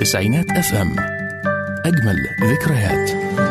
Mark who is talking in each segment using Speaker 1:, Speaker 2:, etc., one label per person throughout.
Speaker 1: تسعينات اف ام اجمل ذكريات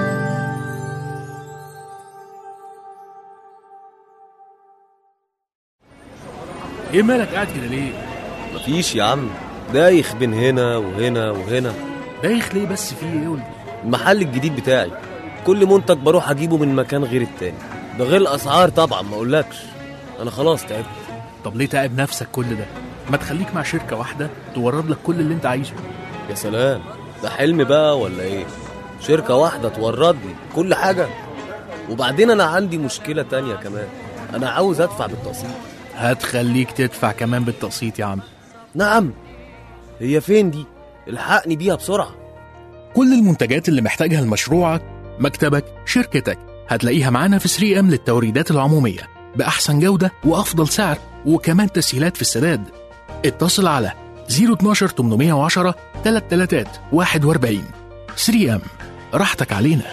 Speaker 2: ايه مالك قاعد كده ليه؟
Speaker 3: مفيش يا عم دايخ بين هنا وهنا وهنا
Speaker 2: دايخ ليه بس في ايه قول لي؟
Speaker 3: المحل الجديد بتاعي كل منتج بروح اجيبه من مكان غير التاني ده غير الاسعار طبعا ما اقولكش انا خلاص تعبت
Speaker 2: طب ليه تعب نفسك كل ده؟ ما تخليك مع شركة واحدة تورد لك كل اللي انت عايزه
Speaker 3: يا سلام ده حلم بقى ولا ايه شركة واحدة تورد لي كل حاجة وبعدين انا عندي مشكلة تانية كمان انا عاوز ادفع بالتقسيط
Speaker 2: هتخليك تدفع كمان بالتقسيط يا عم
Speaker 3: نعم هي فين دي الحقني بيها بسرعة
Speaker 1: كل المنتجات اللي محتاجها لمشروعك مكتبك شركتك هتلاقيها معانا في 3 ام للتوريدات العمومية بأحسن جودة وأفضل سعر وكمان تسهيلات في السداد اتصل على 012 810 33 41 3 ام راحتك علينا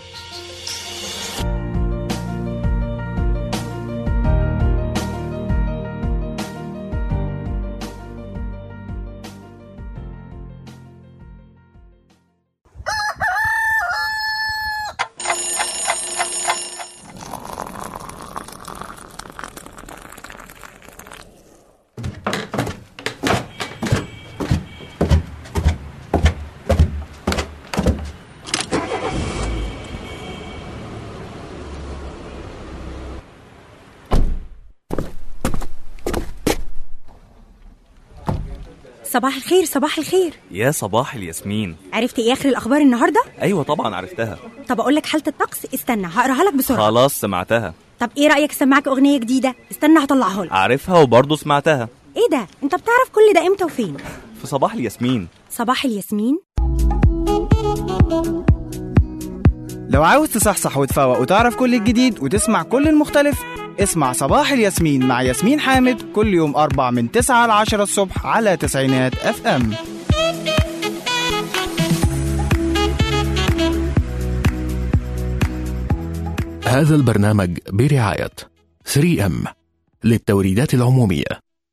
Speaker 4: صباح الخير صباح الخير
Speaker 5: يا صباح الياسمين
Speaker 4: عرفت ايه اخر الاخبار النهارده
Speaker 5: ايوه طبعا عرفتها
Speaker 4: طب اقول لك حاله الطقس استنى هقراها لك بسرعه
Speaker 5: خلاص سمعتها
Speaker 4: طب ايه رايك اسمعك اغنيه جديده استنى هطلعها لك
Speaker 5: عارفها وبرضه سمعتها
Speaker 4: ايه ده انت بتعرف كل ده امتى وفين
Speaker 5: في صباح الياسمين
Speaker 4: صباح الياسمين
Speaker 6: لو عاوز تصحصح وتفوق وتعرف كل الجديد وتسمع كل المختلف اسمع صباح الياسمين مع ياسمين حامد كل يوم أربع من 9 ل 10 الصبح على تسعينات اف ام
Speaker 1: هذا البرنامج برعاية 3 ام للتوريدات العمومية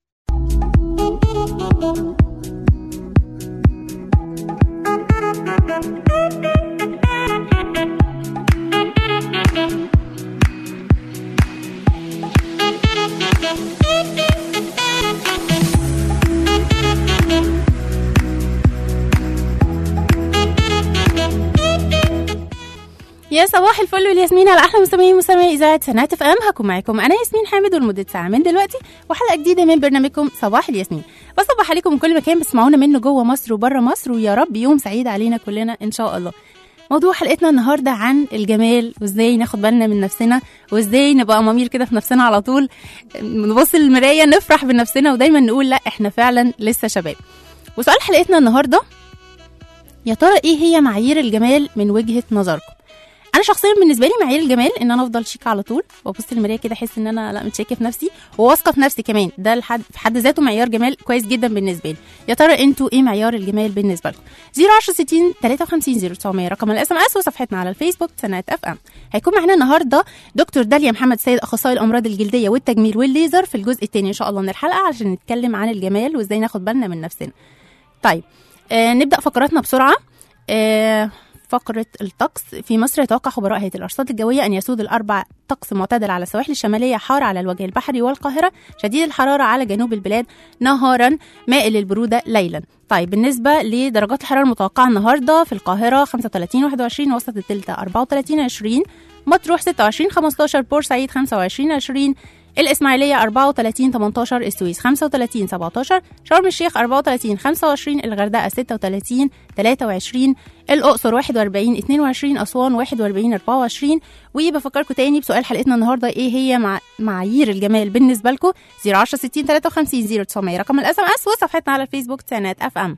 Speaker 7: يا صباح الفل والياسمين على احلى مستمعين مستمعي اذاعه سنة اف ام هكون معاكم انا ياسمين حامد ولمده ساعه من دلوقتي وحلقه جديده من برنامجكم صباح الياسمين بصبح عليكم من كل مكان بتسمعونا منه جوه مصر وبره مصر ويا رب يوم سعيد علينا كلنا ان شاء الله موضوع حلقتنا النهارده عن الجمال وازاي ناخد بالنا من نفسنا وازاي نبقى امامير كده في نفسنا على طول نبص للمرايه نفرح بنفسنا ودايما نقول لا احنا فعلا لسه شباب وسؤال حلقتنا النهارده يا ترى ايه هي معايير الجمال من وجهه نظركم انا شخصيا بالنسبه لي معايير الجمال ان انا افضل شيك على طول وابص المرايه كده احس ان انا لا متشيكه في نفسي وواثقه في نفسي كمان ده لحد في حد ذاته معيار جمال كويس جدا بالنسبه لي يا ترى انتوا ايه معيار الجمال بالنسبه لكم 010 60 53 0900 رقم الاس ام اس وصفحتنا على الفيسبوك سنه اف ام هيكون معانا النهارده دكتور داليا محمد سيد اخصائي الامراض الجلديه والتجميل والليزر في الجزء الثاني ان شاء الله من الحلقه عشان نتكلم عن الجمال وازاي ناخد بالنا من نفسنا طيب آه نبدا فقراتنا بسرعه آه فقرة الطقس في مصر يتوقع خبراء هيئة الأرصاد الجوية أن يسود الأربع طقس معتدل على السواحل الشمالية حار على الوجه البحري والقاهرة شديد الحرارة على جنوب البلاد نهارا مائل البرودة ليلا طيب بالنسبة لدرجات الحرارة المتوقعة النهاردة في القاهرة 35 21 وسط الدلتا 34 20 مطروح 26 15 بورسعيد 25 20 الإسماعيلية 34 18 السويس 35 17 شرم الشيخ 34 25 الغردقة 36 23 الأقصر 41 22 أسوان 41 24 وبفكركم تاني بسؤال حلقتنا النهارده ايه هي مع... معايير الجمال بالنسبة لكم 010 60 53 0900 رقم الاس ام اس وصفحتنا على الفيسبوك سنات اف ام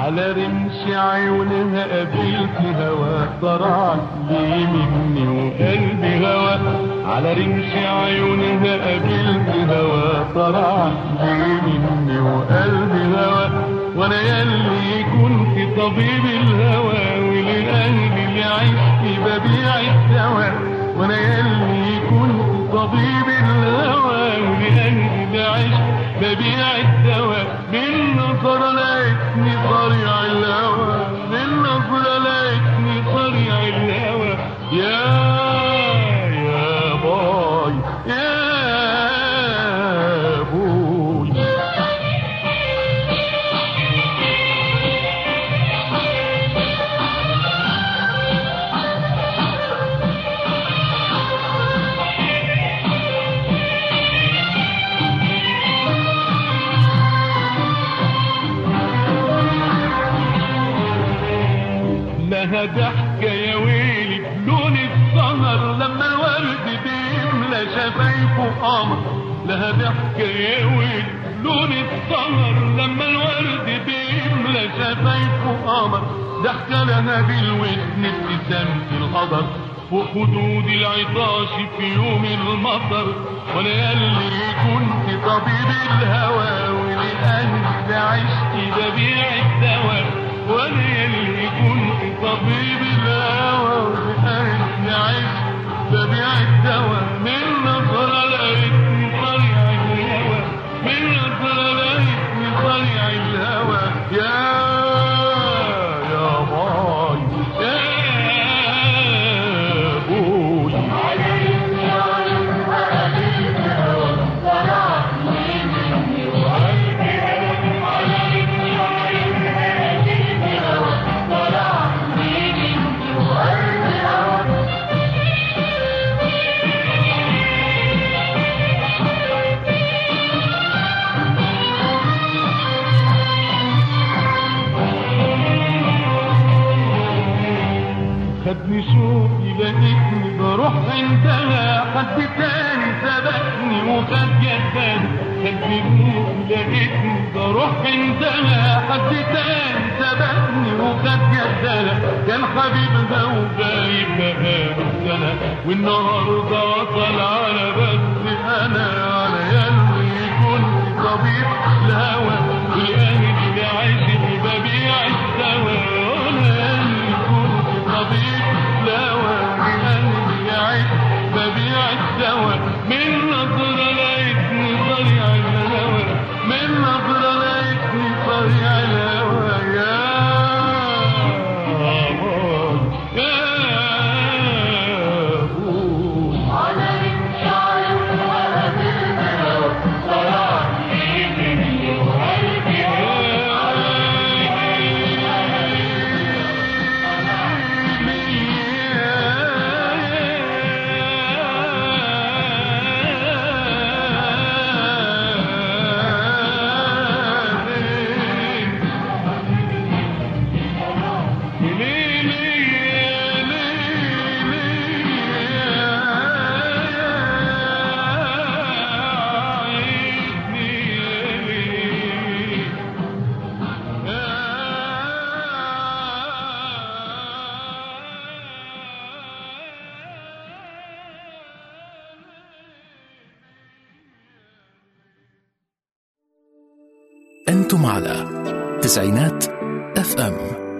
Speaker 8: على رمش عيونها قابلت هوا طرعت لي مني وقلبي هوا على رمش عيونها قابلت هوا طرعت لي مني وقلبي هوا وانا ياللي كنت طبيب الهوى ولقلبي اللي عشت ببيع الدواء وانا ياللي كنت طبيب الهوى ولقلبي اللي عشت ببيع الدواء بالنظرة لقيتني صريع الهوى بالنظرة لقيتني صريع الهوى يا يا باي يا بوي لها ضحكة يا ويلي بلون السهر لما الورد بيملى شفايفه قمر لها ضحكة يا ويلي بلون السهر لما الورد بيملى شفايفه قمر ضحكة لها بالودن ابتسامة القدر فوق خدود العطاش في يوم المطر وانا ياللي كنت طبيب الهوى ولأهلي عشت ببيع الدواء وانا ياللي كنت طبيب الهوى ولأهلي عشت ببيع الدواء من نظرة لقيتني طريع الهوى من نظرة لقيتني طريع الهوى يا يا باي يا بوي خدني شوقي لقيتني بروح عندها حد تاني سبقني وخد يدها خدني شوقي لقيتني بروح عندها حد تاني سبقني وخد يدها كان حبيبها وجايب بقاله سنة والنهارده وصل على بس انا على ياللي كنت طبيب الهوى والقلب اللي عايش ببيع الدواء وانا ياللي كنت طبيب الهوى والقلب اللي عايش ببيع الدواء من نظرة لقيتني طريع الهوى من نظرة لقيتني طريع الهوى يا باي يا بوي
Speaker 1: أنتم على تسعينات اف ام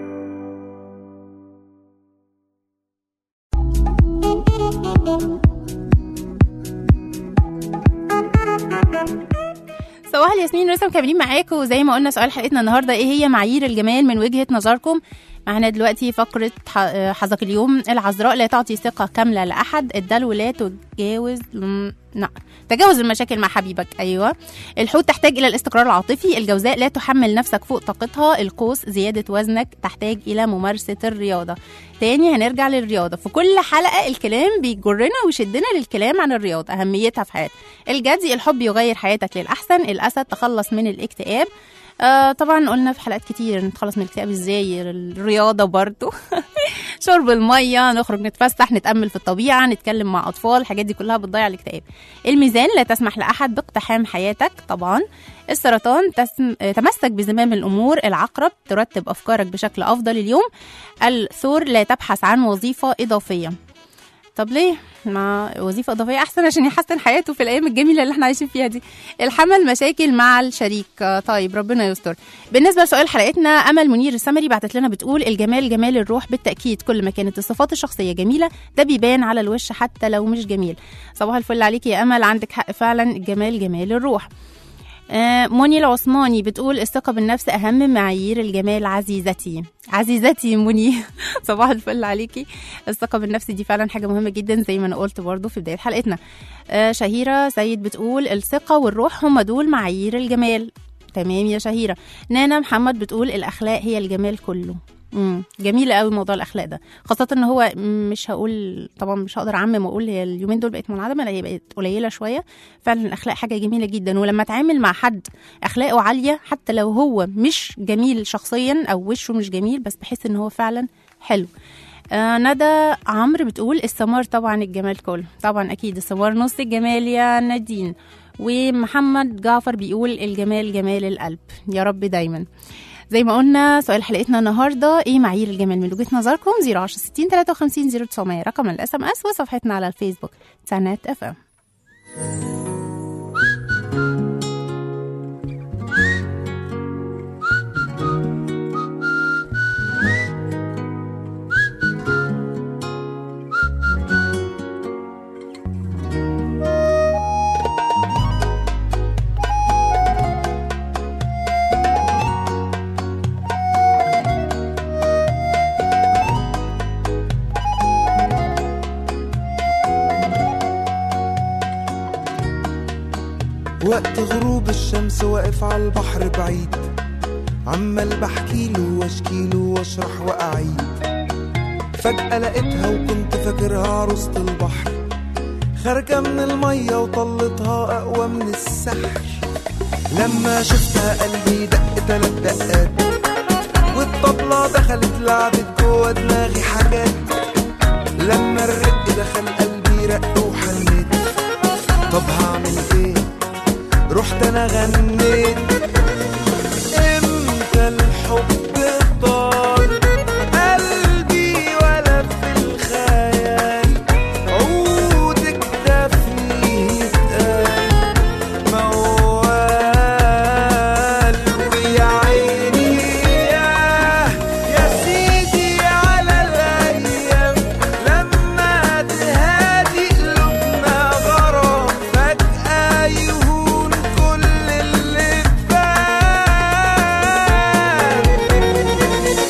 Speaker 7: صباح الياسمين لسه مكملين معاكم وزي ما قلنا سؤال حلقتنا النهارده ايه هي معايير الجمال من وجهه نظركم معانا دلوقتي فقرة ح- حظك اليوم العذراء لا تعطي ثقة كاملة لأحد الدلو لا تتجاوز م- لا تجاوز المشاكل مع حبيبك أيوة الحوت تحتاج إلى الاستقرار العاطفي الجوزاء لا تحمل نفسك فوق طاقتها القوس زيادة وزنك تحتاج إلى ممارسة الرياضة تاني هنرجع للرياضة في كل حلقة الكلام بيجرنا ويشدنا للكلام عن الرياضة أهميتها في حياتنا الجدي الحب يغير حياتك للأحسن الأسد تخلص من الاكتئاب آه طبعا قلنا في حلقات كتير نتخلص من الاكتئاب ازاي الرياضه برضو شرب الميه نخرج نتفسح نتامل في الطبيعه نتكلم مع اطفال الحاجات دي كلها بتضيع الاكتئاب الميزان لا تسمح لاحد باقتحام حياتك طبعا السرطان تسم... تمسك بزمام الامور العقرب ترتب افكارك بشكل افضل اليوم الثور لا تبحث عن وظيفه اضافيه طب ليه؟ ما وظيفة إضافية أحسن عشان يحسن حياته في الأيام الجميلة اللي احنا عايشين فيها دي. الحمل مشاكل مع الشريك آه، طيب ربنا يستر. بالنسبة لسؤال حلقتنا أمل منير السمري بعتت لنا بتقول الجمال جمال الروح بالتأكيد كل ما كانت الصفات الشخصية جميلة ده بيبان على الوش حتى لو مش جميل. صباح الفل عليك يا أمل عندك حق فعلا الجمال جمال الروح. آه، منى العثماني بتقول الثقة بالنفس أهم معايير الجمال عزيزتي عزيزتي منى صباح الفل عليكي الثقة بالنفس دي فعلا حاجة مهمة جدا زي ما أنا قلت برضو في بداية حلقتنا آه، شهيرة سيد بتقول الثقة والروح هم دول معايير الجمال تمام يا شهيرة نانا محمد بتقول الأخلاق هي الجمال كله امم جميل قوي موضوع الاخلاق ده خاصه ان هو مش هقول طبعا مش هقدر اعمم واقول هي اليومين دول بقت منعدمه لا هي بقت قليله شويه فعلا الاخلاق حاجه جميله جدا ولما اتعامل مع حد اخلاقه عاليه حتى لو هو مش جميل شخصيا او وشه مش جميل بس بحس ان هو فعلا حلو آه ندى عمرو بتقول الثمار طبعا الجمال كله طبعا اكيد الثمار نص الجمال يا نادين ومحمد جعفر بيقول الجمال جمال القلب يا رب دايما زي ما قلنا سؤال حلقتنا النهارده ايه معايير الجمال من وجهه نظركم 010 60 53 0900 رقم الاس ام اس وصفحتنا على الفيسبوك سنات اف ام
Speaker 9: وقت غروب الشمس واقف على البحر بعيد عمال بحكيله واشكيله واشرح واعيد فجأة لقيتها وكنت فاكرها عروسة البحر خارجة من المية وطلتها أقوى من السحر لما شفتها قلبي دق تلات دقات والطبلة دخلت لعبت جوا دماغي حاجات لما الرق دخل قلبي رق وحنيت طب هعمل ايه رحت انا غنيت امتى الحب طال قلبي ولا في الخيال عودك ده فيه اتقال موال ويا عيني ياه يا سيدي على الايام لما تهادي قلوبنا غرام فجأة يهون كل اللي فات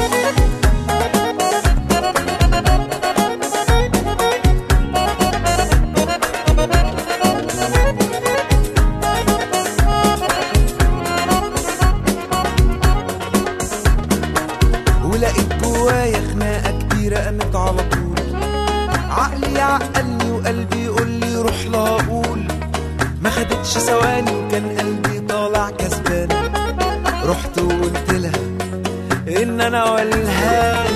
Speaker 9: ولقيت جوايا خناقة كبيرة قامت على طول عقلي يعقلني وقلبي يقول لي روح لا اقول ما خدتش ثواني وكان قلبي طالع كسبان رحت وقلت لها ان انا والهان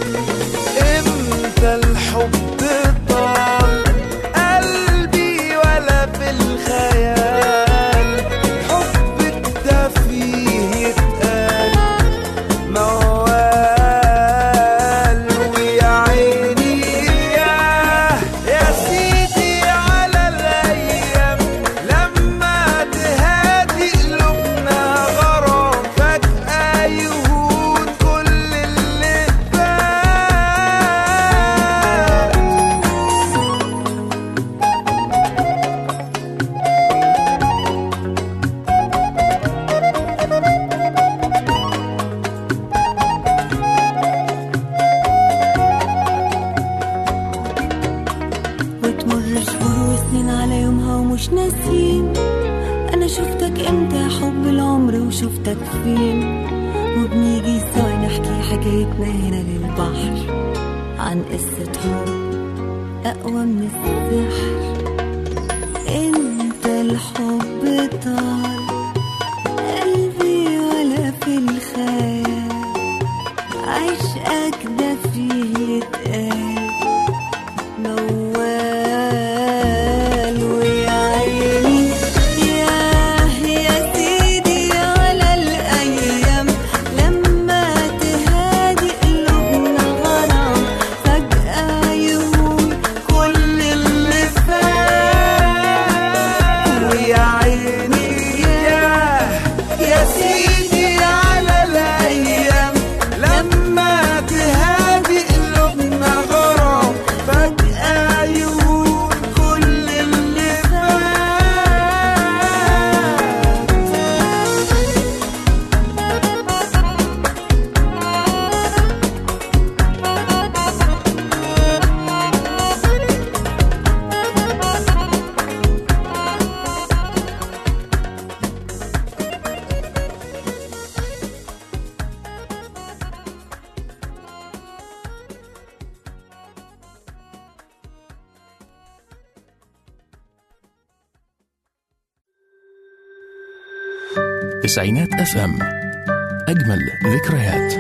Speaker 9: امتى الحب طال قلبي ولا في الخيال حبك ده فيه يتقال موال ويا عيني ياه يا سيدي على الايام لما تهادي قلوبنا غرام فجأة يهون كل اللي فات
Speaker 10: وتمر شهور وسنين على يومها ومش ناسين انا شفتك امتى يا حب العمر وشفتك فين وبنيجي سوا نحكي حكايتنا هنا للبحر عن قصة حب أقوى من السحر انت الحب طال قلبي ولا في الخيال عشقك ده فيه
Speaker 1: تسعينات اف ام اجمل ذكريات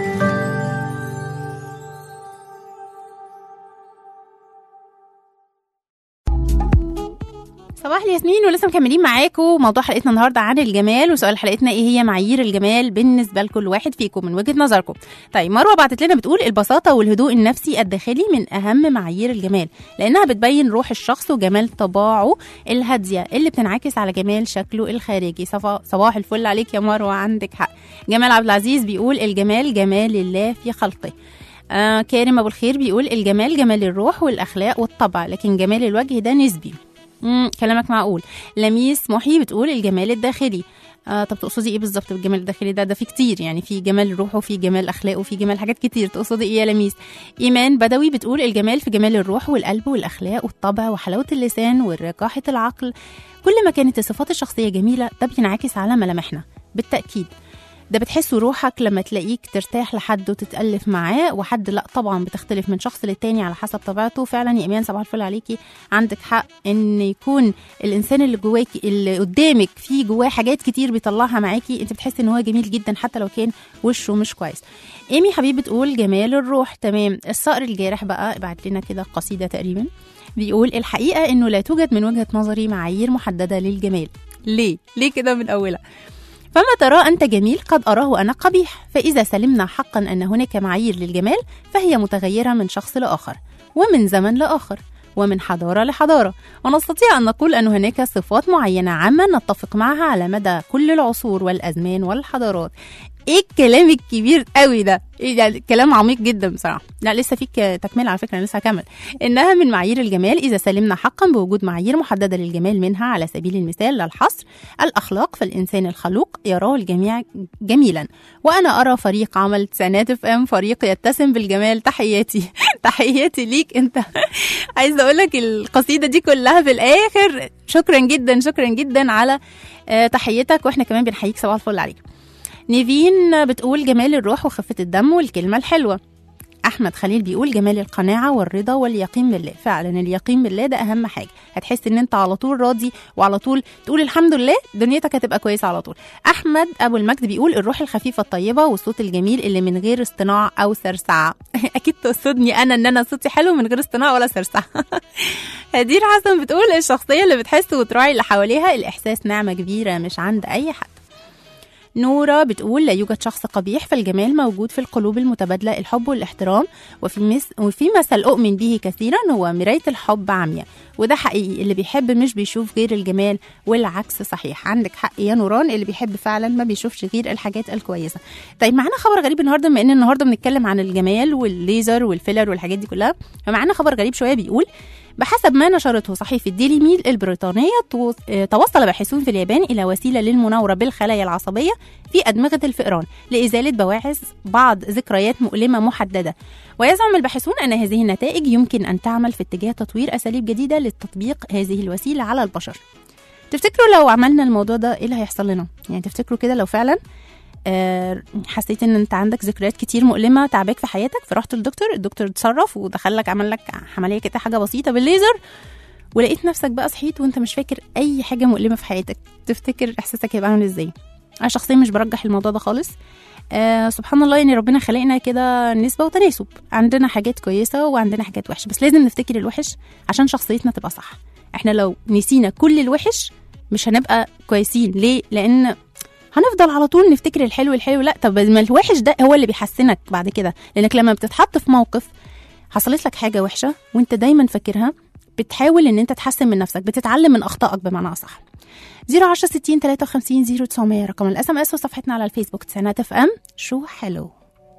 Speaker 7: صباح الياسمين ولسه مكملين معاكم موضوع حلقتنا النهارده عن الجمال وسؤال حلقتنا ايه هي معايير الجمال بالنسبه لكل واحد فيكم من وجهه نظركم طيب مروه بعتت لنا بتقول البساطه والهدوء النفسي الداخلي من اهم معايير الجمال لانها بتبين روح الشخص وجمال طباعه الهاديه اللي بتنعكس على جمال شكله الخارجي صفا صباح الفل عليك يا مروه عندك حق جمال عبد العزيز بيقول الجمال جمال الله في خلقه آه كارم ابو الخير بيقول الجمال جمال الروح والاخلاق والطبع لكن جمال الوجه ده نسبي امم كلامك معقول لميس محي بتقول الجمال الداخلي آه طب تقصدي ايه بالظبط بالجمال الداخلي ده ده في كتير يعني في جمال الروح وفي جمال اخلاق وفي جمال حاجات كتير تقصدي ايه يا لميس ايمان بدوي بتقول الجمال في جمال الروح والقلب والاخلاق والطبع وحلاوه اللسان ورقاحه العقل كل ما كانت الصفات الشخصيه جميله ده بينعكس على ملامحنا بالتاكيد ده بتحس روحك لما تلاقيك ترتاح لحد وتتألف معاه وحد لا طبعا بتختلف من شخص للتاني على حسب طبيعته فعلا يا ايمان صباح الفل عليكي عندك حق ان يكون الانسان اللي جواكي اللي قدامك في جواه حاجات كتير بيطلعها معاكي انت بتحسي ان هو جميل جدا حتى لو كان وشه مش كويس ايمي حبيب بتقول جمال الروح تمام الصقر الجارح بقى بعت لنا كده قصيده تقريبا بيقول الحقيقه انه لا توجد من وجهه نظري معايير محدده للجمال ليه ليه كده من اولها فما ترى أنت جميل قد أراه أنا قبيح فإذا سلمنا حقا أن هناك معايير للجمال فهي متغيرة من شخص لآخر ومن زمن لآخر ومن حضارة لحضارة ونستطيع أن نقول أن هناك صفات معينة عامة نتفق معها على مدى كل العصور والأزمان والحضارات ايه الكلام الكبير قوي ده إيه يعني كلام عميق جدا بصراحه لا لسه فيك تكمله على فكره انا لسه هكمل انها من معايير الجمال اذا سلمنا حقا بوجود معايير محدده للجمال منها على سبيل المثال للحصر الاخلاق فالانسان الخلوق يراه الجميع جميلا وانا ارى فريق عمل سنات اف ام فريق يتسم بالجمال تحياتي تحياتي ليك انت عايزه اقول لك القصيده دي كلها في الاخر شكرا جدا شكرا جدا على آه، تحيتك واحنا كمان بنحييك صباح الفل عليك نيفين بتقول جمال الروح وخفة الدم والكلمة الحلوة أحمد خليل بيقول جمال القناعة والرضا واليقين بالله فعلا اليقين بالله ده أهم حاجة هتحس إن أنت على طول راضي وعلى طول تقول الحمد لله دنيتك هتبقى كويسة على طول أحمد أبو المجد بيقول الروح الخفيفة الطيبة والصوت الجميل اللي من غير اصطناع أو سرسعة أكيد تقصدني أنا إن أنا صوتي حلو من غير اصطناع ولا سرسعة هدير حسن بتقول الشخصية اللي بتحس وتراعي اللي حواليها الإحساس نعمة كبيرة مش عند أي حد نورة بتقول لا يوجد شخص قبيح فالجمال موجود في القلوب المتبادلة الحب والاحترام وفي, مس وفي مثل أؤمن به كثيرا هو مراية الحب عمياء وده حقيقي اللي بيحب مش بيشوف غير الجمال والعكس صحيح عندك حق يا نوران اللي بيحب فعلا ما بيشوفش غير الحاجات الكويسة طيب معانا خبر غريب النهارده بما ان النهارده بنتكلم عن الجمال والليزر والفيلر والحاجات دي كلها فمعانا خبر غريب شوية بيقول بحسب ما نشرته صحيفة ديلي ميل البريطانية تو- آه، توصل باحثون في اليابان إلى وسيلة للمناورة بالخلايا العصبية في أدمغة الفئران لإزالة بواعث بعض ذكريات مؤلمة محددة ويزعم الباحثون أن هذه النتائج يمكن أن تعمل في اتجاه تطوير أساليب جديدة لتطبيق هذه الوسيلة على البشر تفتكروا لو عملنا الموضوع ده ايه اللي هيحصل لنا يعني تفتكروا كده لو فعلا آه، حسيت ان انت عندك ذكريات كتير مؤلمه تعباك في حياتك فرحت للدكتور الدكتور اتصرف ودخل لك عمل لك عمليه كده حاجه بسيطه بالليزر ولقيت نفسك بقى صحيت وانت مش فاكر اي حاجه مؤلمه في حياتك تفتكر احساسك هيبقى عامل ازاي انا شخصيا مش برجح الموضوع ده خالص آه سبحان الله يعني ربنا خلقنا كده نسبه وتناسب عندنا حاجات كويسه وعندنا حاجات وحشه بس لازم نفتكر الوحش عشان شخصيتنا تبقى صح احنا لو نسينا كل الوحش مش هنبقى كويسين ليه لان هنفضل على طول نفتكر الحلو الحلو لا طب ما الوحش ده هو اللي بيحسنك بعد كده لانك لما بتتحط في موقف حصلت لك حاجه وحشه وانت دايما فاكرها بتحاول ان انت تحسن من نفسك بتتعلم من اخطائك بمعنى اصح 010 60 53 0900 رقم الاس ام اس وصفحتنا على الفيسبوك تسعينات اف ام شو حلو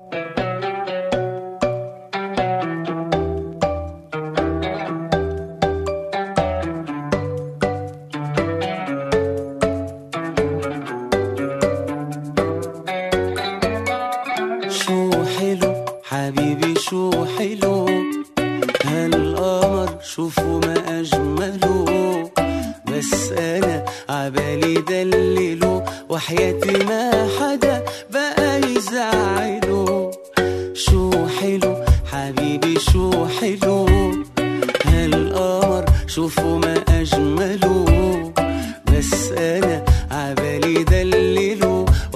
Speaker 11: شو حلو حبيبي شو حلو هالقمر شوفوا ما أجمله بس أنا عبالي دلله وحياتي ما حدا بقى يزعله شو حلو حبيبي شو حلو هالقمر شوفوا ما أجمله بس أنا عبالي دلله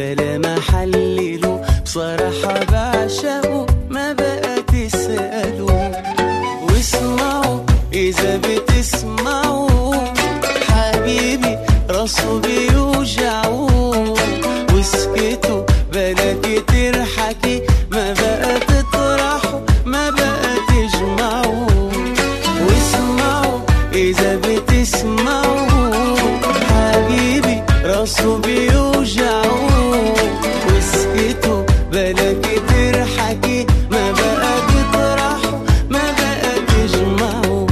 Speaker 11: بلا ما حلله بصراحة بعشقه ما بقى تسأله واسمعوا إذا بتسمعوا حبيبي راسه بيوجعه واسكتوا بلا كتير حكي ما بقى تطرحوا ما بقى تجمعوا واسمعوا إذا بتسمعوا حبيبي راسه بيوجعه واسكتوا بلا كتير حكي ما بقى تطرحوا ما بقى تجمعوا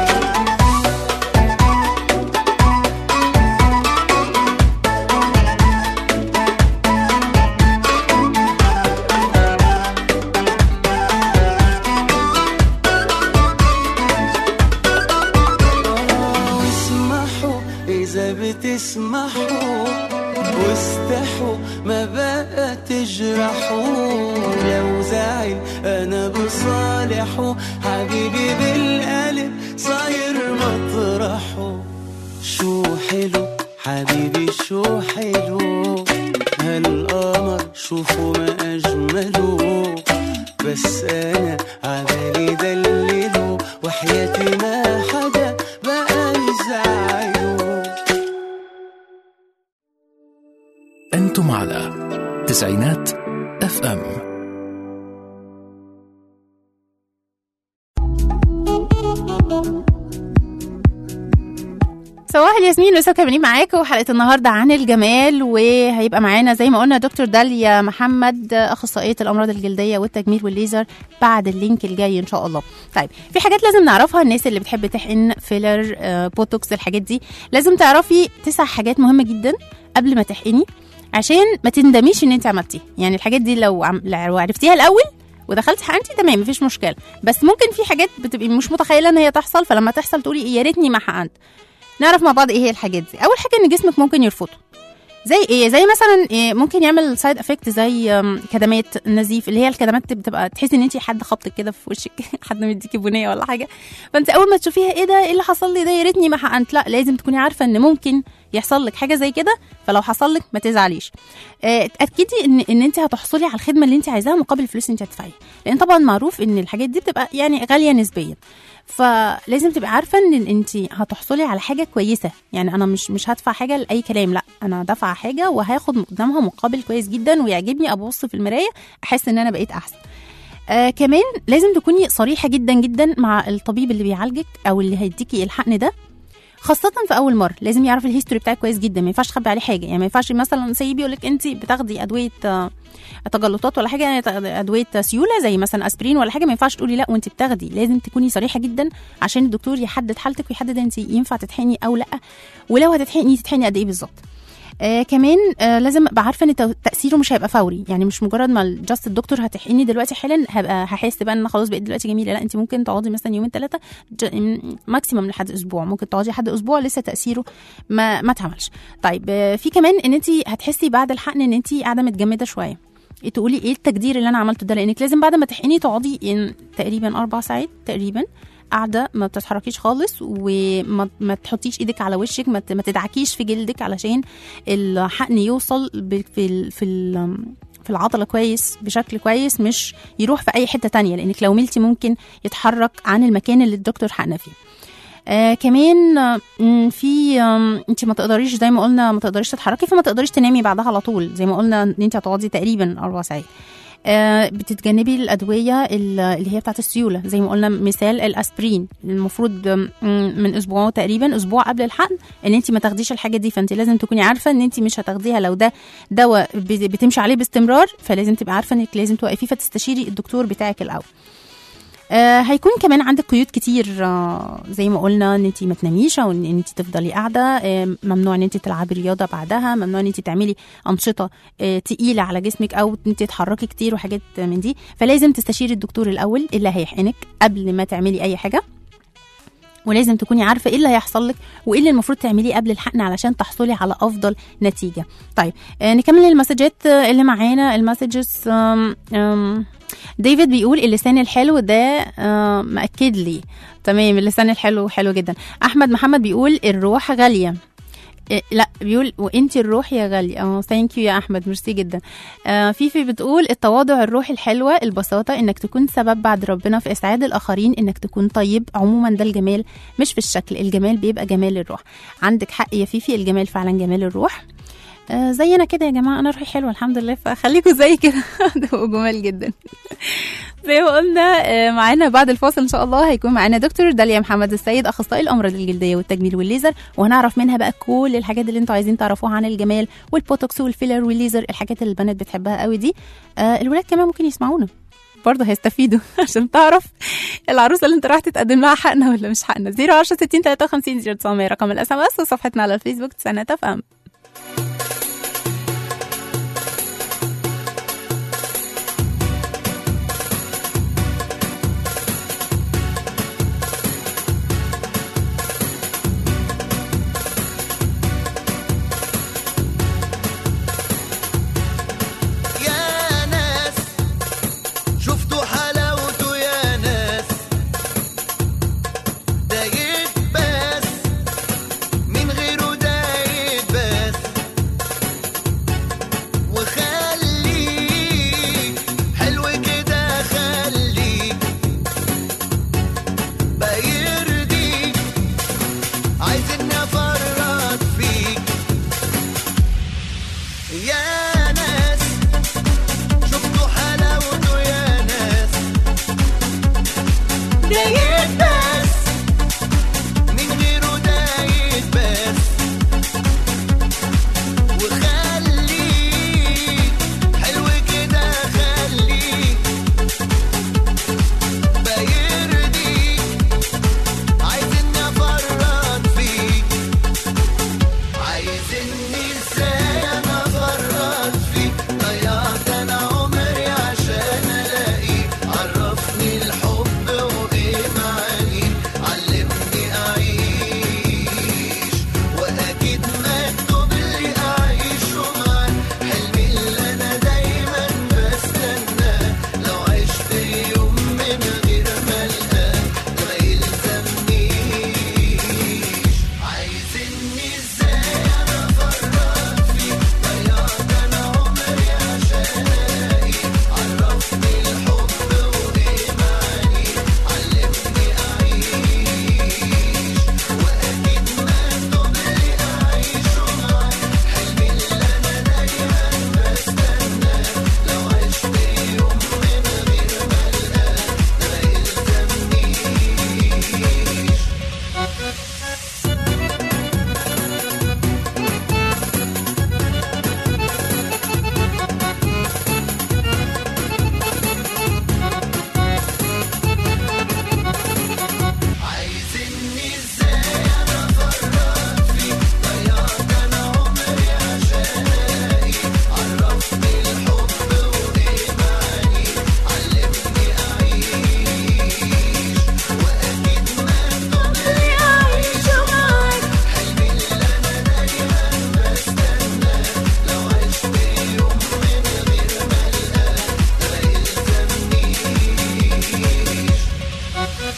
Speaker 11: واسمحوا إذا بتسمحوا واستحوا ما بقى تجرحوا لو زعل أنا بصالحه حبيبي بالقلب صاير مطرحه شو حلو حبيبي شو حلو هالقمر شوفوا ما أجمله بس أنا عبالي دلله وحياتي ما حدا بقى يزعله
Speaker 1: أنتم على تسعينات اف ام
Speaker 7: صباح الياسمين لسه مكملين معاكم حلقه النهارده عن الجمال وهيبقى معانا زي ما قلنا دكتور داليا محمد اخصائيه الامراض الجلديه والتجميل والليزر بعد اللينك الجاي ان شاء الله. طيب في حاجات لازم نعرفها الناس اللي بتحب تحقن فيلر آه، بوتوكس الحاجات دي لازم تعرفي تسع حاجات مهمه جدا قبل ما تحقني عشان ما تندميش ان انت عملتيها يعني الحاجات دي لو عم... لو عرفتيها الاول ودخلت حقنتي تمام مفيش مشكله بس ممكن في حاجات بتبقي مش متخيله ان هي تحصل فلما تحصل تقولي يا ريتني ما حقنت نعرف مع بعض ايه هي الحاجات دي اول حاجه ان جسمك ممكن يرفضه زي ايه زي مثلا إيه ممكن يعمل سايد افكت زي أم، كدمات نزيف اللي هي الكدمات بتبقى تحسي ان انت حد خبطك كده في وشك حد مديكي بنيه ولا حاجه فانت اول ما تشوفيها ايه ده ايه اللي حصل لي ده يا ريتني ما حقنت لا لازم تكوني عارفه ان ممكن يحصل لك حاجه زي كده فلو حصل لك ما تزعليش آه، اتاكدي ان ان انت هتحصلي على الخدمه اللي انت عايزاها مقابل الفلوس اللي انت هتدفعيها لان طبعا معروف ان الحاجات دي بتبقى يعني غاليه نسبيا فلازم تبقى عارفه ان انت هتحصلي على حاجه كويسه يعني انا مش مش هدفع حاجه لاي كلام لا انا دافعه حاجه وهاخد قدامها مقابل كويس جدا ويعجبني ابص في المرايه احس ان انا بقيت احسن آه كمان لازم تكوني صريحه جدا جدا مع الطبيب اللي بيعالجك او اللي هيديكي الحقن ده خاصة في أول مرة لازم يعرف الهيستوري بتاعك كويس جدا ما ينفعش تخبي عليه حاجة يعني ما ينفعش مثلا سيبي يقول لك أنت بتاخدي أدوية آه، تجلطات ولا حاجة يعني أدوية سيولة زي مثلا أسبرين ولا حاجة ما ينفعش تقولي لا وأنت بتاخدي لازم تكوني صريحة جدا عشان الدكتور يحدد حالتك ويحدد أنت ينفع تتحقني أو لا ولو هتتحقني تتحقني قد إيه بالظبط آه كمان آه لازم ابقى عارفه ان تو- تاثيره مش هيبقى فوري يعني مش مجرد ما جاست الدكتور هتحقني دلوقتي حالا هبقى هحس بقى ان أنا خلاص بقيت دلوقتي جميله لا انت ممكن تقعدي مثلا يومين ثلاثه ماكسيمم لحد اسبوع ممكن تقعدي لحد اسبوع لسه تاثيره ما ما اتعملش طيب آه في كمان ان انت هتحسي بعد الحقن ان انت قاعده متجمده شويه تقولي ايه التجدير اللي انا عملته ده لانك لازم بعد ما تحقني تقعدي يعني تقريبا اربع ساعات تقريبا قاعده ما بتتحركيش خالص وما ما تحطيش ايدك على وشك ما ت- ما تدعكيش في جلدك علشان الحقن يوصل ب- في ال في ال في العضلة كويس بشكل كويس مش يروح في أي حتة تانية لأنك لو ملتي ممكن يتحرك عن المكان اللي الدكتور حقنا فيه آه كمان آه، م، في انت ما تقدريش زي ما قلنا ما تقدريش تتحركي فما تقدريش تنامي بعدها على طول زي ما قلنا ان انت هتقعدي تقريبا اربع ساعات آه بتتجنبي الادويه ال- اللي هي بتاعت السيوله زي ما قلنا مثال الاسبرين المفروض آم، من اسبوع تقريبا اسبوع قبل الحقن ان انت ما تاخديش الحاجه دي فانت لازم تكوني عارفه ان انت مش هتاخديها لو ده دواء بت- بتمشي عليه باستمرار فلازم تبقى عارفه انك لازم توقفيه فتستشيري الدكتور بتاعك الاول آه هيكون كمان عندك قيود كتير آه زي ما قلنا ان انت ما تناميش او ان انت تفضلي قاعده آه ممنوع ان انت تلعبي رياضه بعدها ممنوع ان انت تعملي انشطه آه تقيله على جسمك او ان انت تتحركي كتير وحاجات من دي فلازم تستشيري الدكتور الاول اللي هيحقنك قبل ما تعملي اي حاجه ولازم تكوني عارفه ايه اللي هيحصل لك وايه اللي المفروض تعمليه قبل الحقن علشان تحصلي على افضل نتيجه طيب آه نكمل المسجات آه، اللي معانا المسجز آم، آم، ديفيد بيقول اللسان الحلو ده آه، مأكد لي تمام اللسان الحلو حلو جدا احمد محمد بيقول الروح غاليه إيه لا بيقول وانتي الروح يا غالية اه ثانك يو يا احمد ميرسي جدا آه فيفي بتقول التواضع الروح الحلوة البساطة انك تكون سبب بعد ربنا في اسعاد الاخرين انك تكون طيب عموما ده الجمال مش في الشكل الجمال بيبقى جمال الروح عندك حق يا فيفي الجمال فعلا جمال الروح آه زينا كده يا جماعة أنا روحي حلوة الحمد لله فخليكوا زي كده ده جمال جدا زي ما قلنا آه، معانا بعد الفاصل ان شاء الله هيكون معانا دكتور داليا محمد السيد اخصائي الامراض الجلديه والتجميل والليزر وهنعرف منها بقى كل الحاجات اللي انتوا عايزين تعرفوها عن الجمال والبوتوكس والفيلر والليزر الحاجات اللي البنات بتحبها قوي دي آه الولاد كمان ممكن يسمعونا برضه هيستفيدوا عشان تعرف العروسه اللي انت رايح تتقدم لها حقنا ولا مش حقنا 010 60 53 0900 رقم الاس ام اس وصفحتنا على الفيسبوك تسعينات اف ام
Speaker 11: يا ناس شفتوا حلاوته يا ناس ده يتباس من غيره ده يتباس وخليك حلو كده خليك بيرضيك عايزني افرط فيك يا ناس شفتوا حلاوته يا ناس ده يتباس من غيره ده يتباس وخليك حلو كده خليك بيرضيك عايزني افرط فيك عايزني ازاي انا افرط فيك ضيعت انا عمري عشان الاقيك عرفني الحب وايه معانيه علمني اعيش واكيد مكتوب لي اعيش معاك حلمي اللي انا دايما بستناه لو عشت يوم من غير ما القاك ما يلزمنيش عايزني ازاي انا افرط فيك ضيعت انا عمري عشان الاقيك عرفني الحب وايه معانيه علمني اعيش واكيد مكتوب لي اعيش معاك حلمي اللي انا دايما بستناه لو عشت يوم من غير ما القاك ما يلزمنيش عايزني ازاي انا افرط فيك ضيعت انا عمري عشان الاقيك عرفني الحب وايه معانيه علمني اعيش واكيد مكتوب لي اعيش معاك حلمي اللي انا دايما بستناه لو عشت يوم من غير ما القاك ما يلزمنيش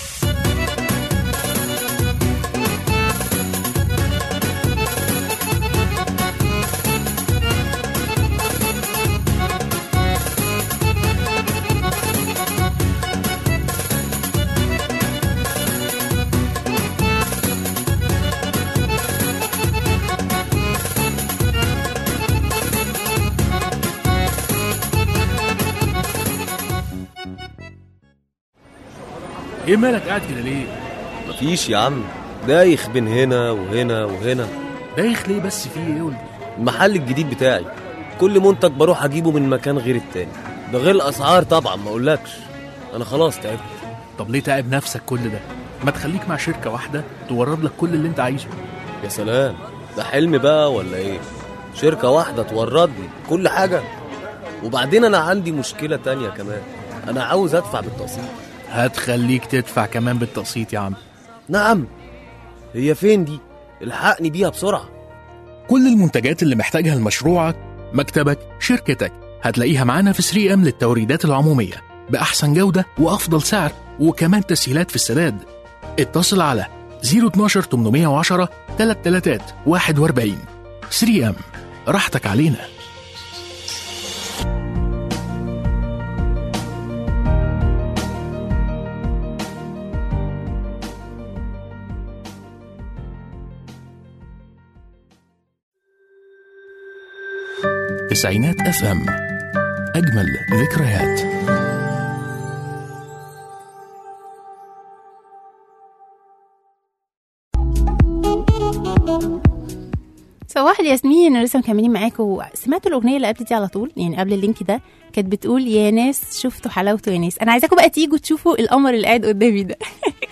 Speaker 2: ايه مالك قاعد كده ليه
Speaker 3: مفيش يا عم دايخ بين هنا وهنا وهنا
Speaker 2: دايخ ليه بس في ايه قول لي
Speaker 3: المحل الجديد بتاعي كل منتج بروح اجيبه من مكان غير التاني ده غير الاسعار طبعا ما اقولكش انا خلاص تعبت
Speaker 2: طب ليه تعب نفسك كل ده ما تخليك مع شركه واحده تورد لك كل اللي انت عايزه
Speaker 3: يا سلام ده حلم بقى ولا ايه شركة واحدة تورد لي كل حاجة وبعدين انا عندي مشكلة تانية كمان انا عاوز ادفع بالتقسيط
Speaker 2: هتخليك تدفع كمان بالتقسيط يا عم
Speaker 3: نعم هي فين دي الحقني بيها بسرعة
Speaker 1: كل المنتجات اللي محتاجها لمشروعك مكتبك شركتك هتلاقيها معانا في 3 ام للتوريدات العمومية بأحسن جودة وأفضل سعر وكمان تسهيلات في السداد اتصل على 012 810 33 41 3 ام راحتك علينا تسعينات اف ام اجمل ذكريات
Speaker 7: صباح الياسمين لسه مكملين معاكم سمعتوا الاغنيه اللي قبل دي على طول يعني قبل اللينك ده كانت بتقول يا ناس شفتوا حلاوته يا ناس انا عايزاكم بقى تيجوا تشوفوا القمر اللي قاعد قدامي ده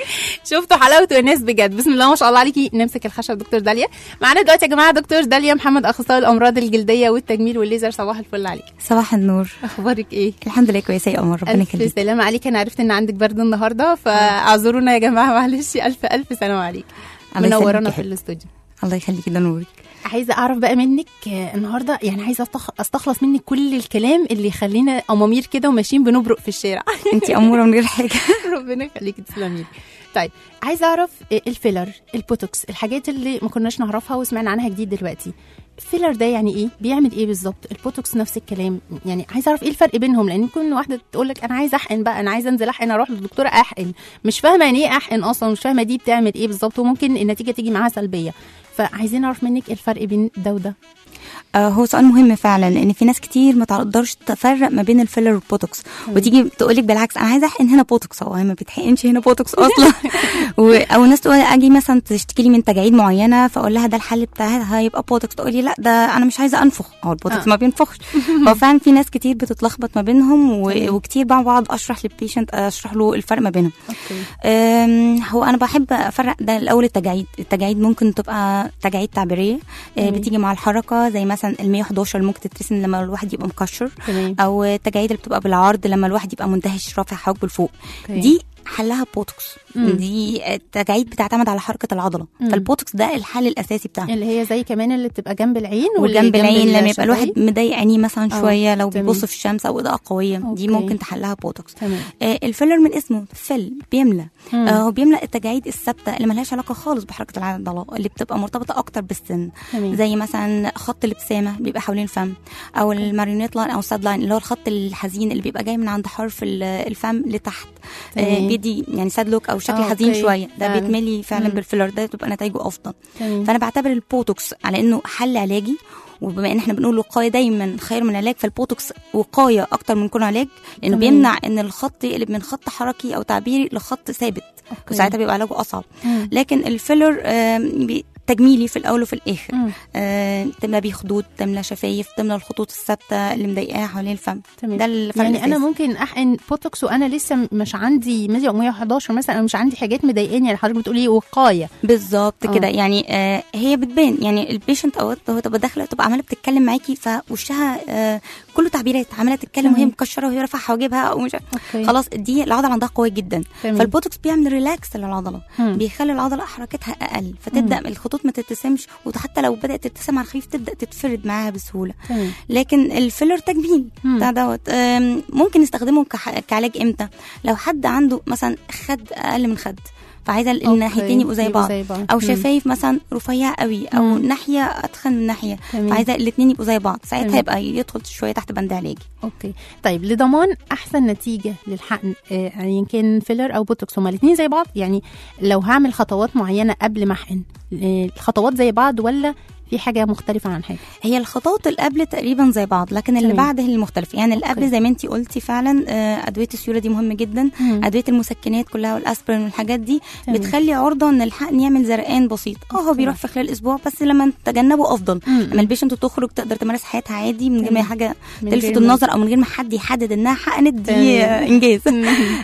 Speaker 7: شفتوا حلاوته يا ناس بجد بسم الله ما شاء الله عليكي نمسك الخشب دكتور داليا معانا دلوقتي يا جماعه دكتور داليا محمد اخصائي الامراض الجلديه والتجميل والليزر صباح الفل عليك
Speaker 12: صباح النور
Speaker 7: اخبارك ايه
Speaker 12: الحمد لله كويسه يا قمر ربنا
Speaker 7: الف
Speaker 12: يخليك
Speaker 7: سلامه عليك انا عرفت ان عندك برد النهارده فاعذرونا يا جماعه معلش الف الف سلامه عليك
Speaker 12: الله يسلمك
Speaker 7: منورانا
Speaker 12: يا
Speaker 7: في
Speaker 12: حبيبي.
Speaker 7: الاستوديو
Speaker 12: الله يخليكي ده نورك
Speaker 7: عايزه اعرف بقى منك آه، النهارده يعني عايزه أستخ- استخلص منك كل الكلام اللي يخلينا امامير كده وماشيين بنبرق في الشارع
Speaker 12: انت اموره من غير حاجه
Speaker 7: ربنا يخليكي تسلمي لي. طيب عايزه اعرف آه، الفيلر البوتوكس الحاجات اللي ما كناش نعرفها وسمعنا عنها جديد دلوقتي الفيلر ده يعني ايه بيعمل ايه بالظبط البوتوكس نفس الكلام يعني عايزه اعرف ايه الفرق بينهم لان كل واحده تقول لك انا عايزه احقن بقى انا عايزه انزل احقن اروح للدكتوره احقن مش فاهمه يعني ايه احقن اصلا مش فاهمه دي بتعمل ايه بالظبط وممكن النتيجه تيجي معاها سلبيه فعايزين نعرف منك الفرق بين ده وده
Speaker 12: آه هو سؤال مهم فعلا لان في ناس كتير ما تقدرش تفرق ما بين الفيلر والبوتوكس وتيجي تقول لك بالعكس انا عايزه احقن هنا بوتوكس هو ما بيتحقنش هنا بوتوكس اصلا و... او ناس تقول اجي مثلا تشتكي لي من تجاعيد معينه فاقول لها ده الحل بتاعها هيبقى بوتوكس تقول لي لا ده انا مش عايزه انفخ هو البوتوكس
Speaker 7: آه.
Speaker 12: ما بينفخش هو فعلا في ناس كتير بتتلخبط ما بينهم و...
Speaker 7: تمام.
Speaker 12: وكتير بقى بقعد اشرح للبيشنت اشرح له الفرق ما بينهم
Speaker 7: اوكي
Speaker 12: أم، هو انا بحب افرق ده الاول التجاعيد التجاعيد ممكن تبقى تجاعيد تعبيريه أه،
Speaker 7: تمام.
Speaker 12: بتيجي مع الحركه زي مثلا ال 111 اللي ممكن تترسم لما الواحد يبقى مكشر
Speaker 7: تمام
Speaker 12: او التجاعيد اللي بتبقى بالعرض لما الواحد يبقى مندهش رافع حواجبه لفوق
Speaker 7: أوكي.
Speaker 12: دي حلها بوتوكس
Speaker 7: مم.
Speaker 12: دي التجاعيد بتعتمد على حركه العضله
Speaker 7: مم.
Speaker 12: فالبوتوكس ده الحل الاساسي بتاعها
Speaker 7: اللي هي زي كمان اللي بتبقى جنب العين واللي
Speaker 12: وجنب
Speaker 7: جنب
Speaker 12: العين لما يبقى
Speaker 7: الشفايف.
Speaker 12: الواحد مضايق عينيه مثلا
Speaker 7: آه،
Speaker 12: شويه لو
Speaker 7: تمام.
Speaker 12: بيبص في الشمس او اضاءه قويه
Speaker 7: أوكي.
Speaker 12: دي ممكن تحلها بوتوكس
Speaker 7: تمام
Speaker 12: آه، الفيلر من اسمه فيل بيملى
Speaker 7: مم.
Speaker 12: آه، هو بيملى التجاعيد الثابته اللي ملهاش علاقه خالص بحركه العضله اللي بتبقى مرتبطه اكتر بالسن
Speaker 7: تمام.
Speaker 12: زي مثلا خط الابتسامه بيبقى حوالين الفم او الماريونيت لاين او الساد لاين اللي هو الخط الحزين اللي بيبقى جاي من عند حرف ال- الفم لتحت آه،
Speaker 7: تمام.
Speaker 12: بيدي يعني ساد لوك او شكل
Speaker 7: آه،
Speaker 12: حزين
Speaker 7: أوكي.
Speaker 12: شويه ده
Speaker 7: فعلا.
Speaker 12: بيتملي فعلا
Speaker 7: مم.
Speaker 12: بالفيلر ده بتبقى نتائجه افضل
Speaker 7: تمام
Speaker 12: فانا بعتبر البوتوكس على انه حل علاجي وبما ان احنا بنقول وقايه دايما خير من علاج فالبوتوكس وقايه اكتر من كونه علاج لانه
Speaker 7: تمام.
Speaker 12: بيمنع ان الخط يقلب من خط حركي او تعبيري لخط ثابت
Speaker 7: أوكي.
Speaker 12: وساعتها بيبقى علاجه اصعب
Speaker 7: مم.
Speaker 12: لكن الفيلر آم، بي- تجميلي في الاول وفي الاخر
Speaker 7: مم.
Speaker 12: آه، تملى بيه خدود تملى شفايف تملى الخطوط الثابته اللي مضايقاها حوالين الفم
Speaker 7: تمام.
Speaker 12: ده الفرق
Speaker 7: يعني انا
Speaker 12: الأساسي.
Speaker 7: ممكن احقن بوتوكس وانا لسه م- مش عندي 111 مثلا او مش عندي حاجات مضايقاني يعني حضرتك بتقولي وقايه
Speaker 12: بالظبط
Speaker 7: آه.
Speaker 12: كده يعني آه هي بتبان يعني البيشنت اوقات هو تبقى داخله تبقى عماله بتتكلم معاكي فوشها آه كله تعبيرات عماله تتكلم وهي
Speaker 7: تمام.
Speaker 12: مكشره وهي رافعه حواجبها او مش
Speaker 7: اوكي
Speaker 12: خلاص دي العضله عندها قويه جدا
Speaker 7: تمام.
Speaker 12: فالبوتوكس بيعمل ريلاكس للعضله
Speaker 7: مم.
Speaker 12: بيخلي العضله حركتها اقل فتبدا الخطوط ما تتسمش وحتى لو بدات تبتسم على الخفيف تبدا تتفرد معاها بسهوله
Speaker 7: تمام
Speaker 12: لكن الفيلر تجميل
Speaker 7: مم.
Speaker 12: بتاع دوت آم، ممكن نستخدمه كح- كعلاج امتى لو حد عنده مثلا خد اقل من خد فعايزه
Speaker 7: أوكي.
Speaker 12: الناحيتين يبقوا زي
Speaker 7: يبقوا
Speaker 12: بعض
Speaker 7: زي بعض.
Speaker 12: او
Speaker 7: مم.
Speaker 12: شفايف مثلا رفيع قوي او
Speaker 7: مم.
Speaker 12: ناحيه اتخن من ناحيه
Speaker 7: تمام.
Speaker 12: فعايزه الاثنين يبقوا زي بعض ساعتها
Speaker 7: تمام.
Speaker 12: يبقى يدخل شويه تحت بند علاجي
Speaker 7: اوكي طيب لضمان احسن نتيجه للحقن آه، يعني إن كان فيلر او بوتوكس هما الاثنين زي بعض يعني لو هعمل خطوات معينه قبل ما احقن آه، الخطوات زي بعض ولا في حاجه مختلفه عن حاجه
Speaker 12: هي الخطوات اللي قبل تقريبا زي بعض لكن اللي
Speaker 7: تمام.
Speaker 12: بعد هي المختلفه يعني اللي
Speaker 7: أوكي.
Speaker 12: قبل زي ما انت قلتي فعلا آه، ادويه السيوله دي مهمه جدا
Speaker 7: مم.
Speaker 12: ادويه المسكنات كلها والاسبرين والحاجات دي
Speaker 7: تمام.
Speaker 12: بتخلي عرضه ان الحقن يعمل زرقان بسيط اه هو
Speaker 7: أوكي.
Speaker 12: بيروح في خلال اسبوع بس لما نتجنبه افضل
Speaker 7: مم.
Speaker 12: لما البيشنت تخرج تقدر تمارس حياتها عادي من غير ما
Speaker 7: تمام.
Speaker 12: حاجه
Speaker 7: من
Speaker 12: تلفت
Speaker 7: غير ما-
Speaker 12: النظر او من غير ما حد يحدد انها حقنت دي
Speaker 7: تمام.
Speaker 12: آه، انجاز
Speaker 7: مم.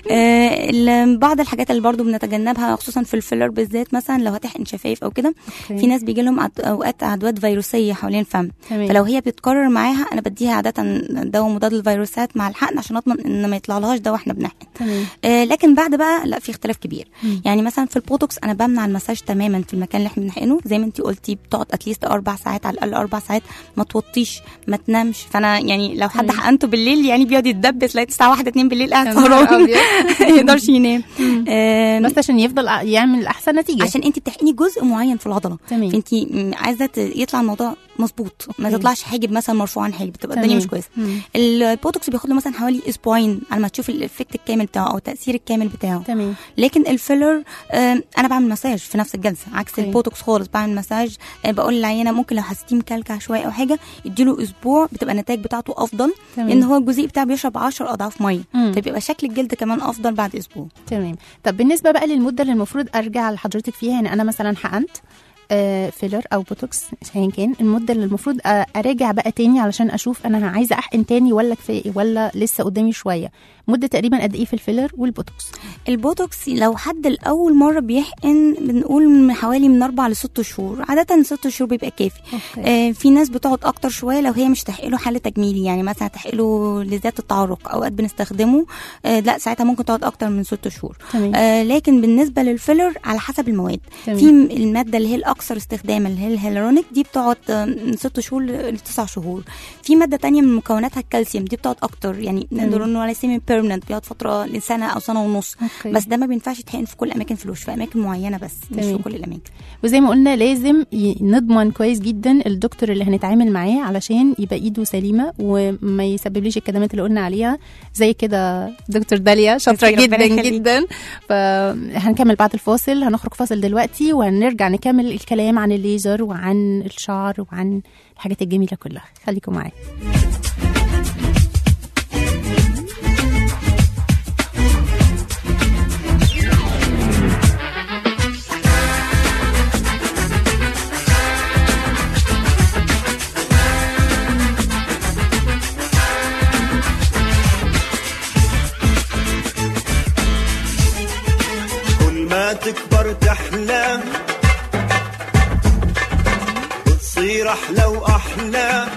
Speaker 12: آه، ال- بعض الحاجات اللي برضو بنتجنبها خصوصا في الفيلر بالذات مثلا لو هتحقن شفايف او كده
Speaker 7: أوكي.
Speaker 12: في ناس بيجي لهم اوقات عدوات فيروسيه حوالين الفم
Speaker 7: تمام.
Speaker 12: فلو هي بيتكرر معاها انا بديها عاده دواء مضاد للفيروسات مع الحقن عشان اضمن ان ما يطلعلهاش دواء احنا بنحقن
Speaker 7: تمام
Speaker 12: آه لكن بعد بقى لا في اختلاف كبير
Speaker 7: مم.
Speaker 12: يعني مثلا في البوتوكس انا بمنع المساج تماما في المكان اللي احنا بنحقنه زي ما انت قلتي بتقعد اتليست اربع ساعات على الاقل اربع ساعات ما توطيش ما تنامش فانا يعني لو حد
Speaker 7: تمام.
Speaker 12: حقنته بالليل يعني بيقعد يتدبس لغايه الساعه 1 2 بالليل قاعد
Speaker 7: يا نهار
Speaker 12: سهران
Speaker 7: أبيض.
Speaker 12: ما يقدرش ينام آه
Speaker 7: بس عشان يفضل أ- يعمل احسن نتيجه
Speaker 12: عشان انت بتحقني جزء معين في العضله
Speaker 7: تمام.
Speaker 12: فانت م- عايزه ت- يطلع الموضوع مظبوط ما
Speaker 7: أوكي.
Speaker 12: تطلعش حاجب مثلا مرفوع عن حاجب تبقى الدنيا
Speaker 7: تمام.
Speaker 12: مش كويسه
Speaker 7: مم.
Speaker 12: البوتوكس بياخد له مثلا حوالي اسبوعين على ما تشوف الافكت الكامل بتاعه او التاثير الكامل بتاعه
Speaker 7: تمام
Speaker 12: لكن الفيلر آم، انا بعمل مساج في نفس الجلسه عكس
Speaker 7: أوكي.
Speaker 12: البوتوكس خالص بعمل مساج آه، بقول للعينه ممكن لو حسيتيه مكلكع شويه او حاجه اديله اسبوع بتبقى النتائج بتاعته افضل
Speaker 7: تمام.
Speaker 12: لان هو الجزيء بتاعه بيشرب 10 اضعاف ميه
Speaker 7: مم.
Speaker 12: فبيبقى شكل الجلد كمان افضل بعد اسبوع
Speaker 7: تمام طب بالنسبه بقى للمده اللي المفروض ارجع لحضرتك فيها يعني انا مثلا حقنت آه فيلر او بوتوكس ايا كان المده اللي المفروض آه اراجع بقى تاني علشان اشوف انا عايزه احقن تاني ولا كفايه ولا لسه قدامي شويه مده تقريبا قد ايه في الفيلر والبوتوكس
Speaker 12: البوتوكس لو حد الاول مره بيحقن بنقول من حوالي من اربع لست شهور عاده ست شهور بيبقى كافي
Speaker 7: أوكي.
Speaker 12: آه في ناس بتقعد اكتر شويه لو هي مش تحقله حل تجميلي يعني مثلا تحقله لذات التعرق اوقات بنستخدمه آه لا ساعتها ممكن تقعد اكتر من ست شهور
Speaker 7: تمام.
Speaker 12: آه لكن بالنسبه للفيلر على حسب المواد
Speaker 7: تمام.
Speaker 12: في الماده اللي هي الاكثر استخداما اللي هي الهيلورونيك دي بتقعد آه، من ست شهور لتسع شهور في ماده تانية من مكوناتها الكالسيوم دي بتقعد اكتر يعني نقدر انه على سيمي بيرمننت بيقعد فتره لسنه او سنه ونص
Speaker 7: أوكي.
Speaker 12: بس ده ما بينفعش يتحقن في كل اماكن فلوس في اماكن معينه بس مش
Speaker 7: تمام.
Speaker 12: في كل الاماكن
Speaker 7: وزي ما قلنا لازم ي- نضمن كويس جدا الدكتور اللي هنتعامل معاه علشان يبقى ايده سليمه وما يسببليش الكدمات اللي قلنا عليها زي كده دكتور داليا شاطره
Speaker 12: ربنا
Speaker 7: جدا
Speaker 12: يخليك.
Speaker 7: جدا فهنكمل بعد الفاصل هنخرج فاصل دلوقتي وهنرجع نكمل الكلام عن الليزر وعن الشعر وعن الحاجات الجميله كلها خليكم معايا
Speaker 11: كل ما تكبر تحلى وتصير احلى واحلى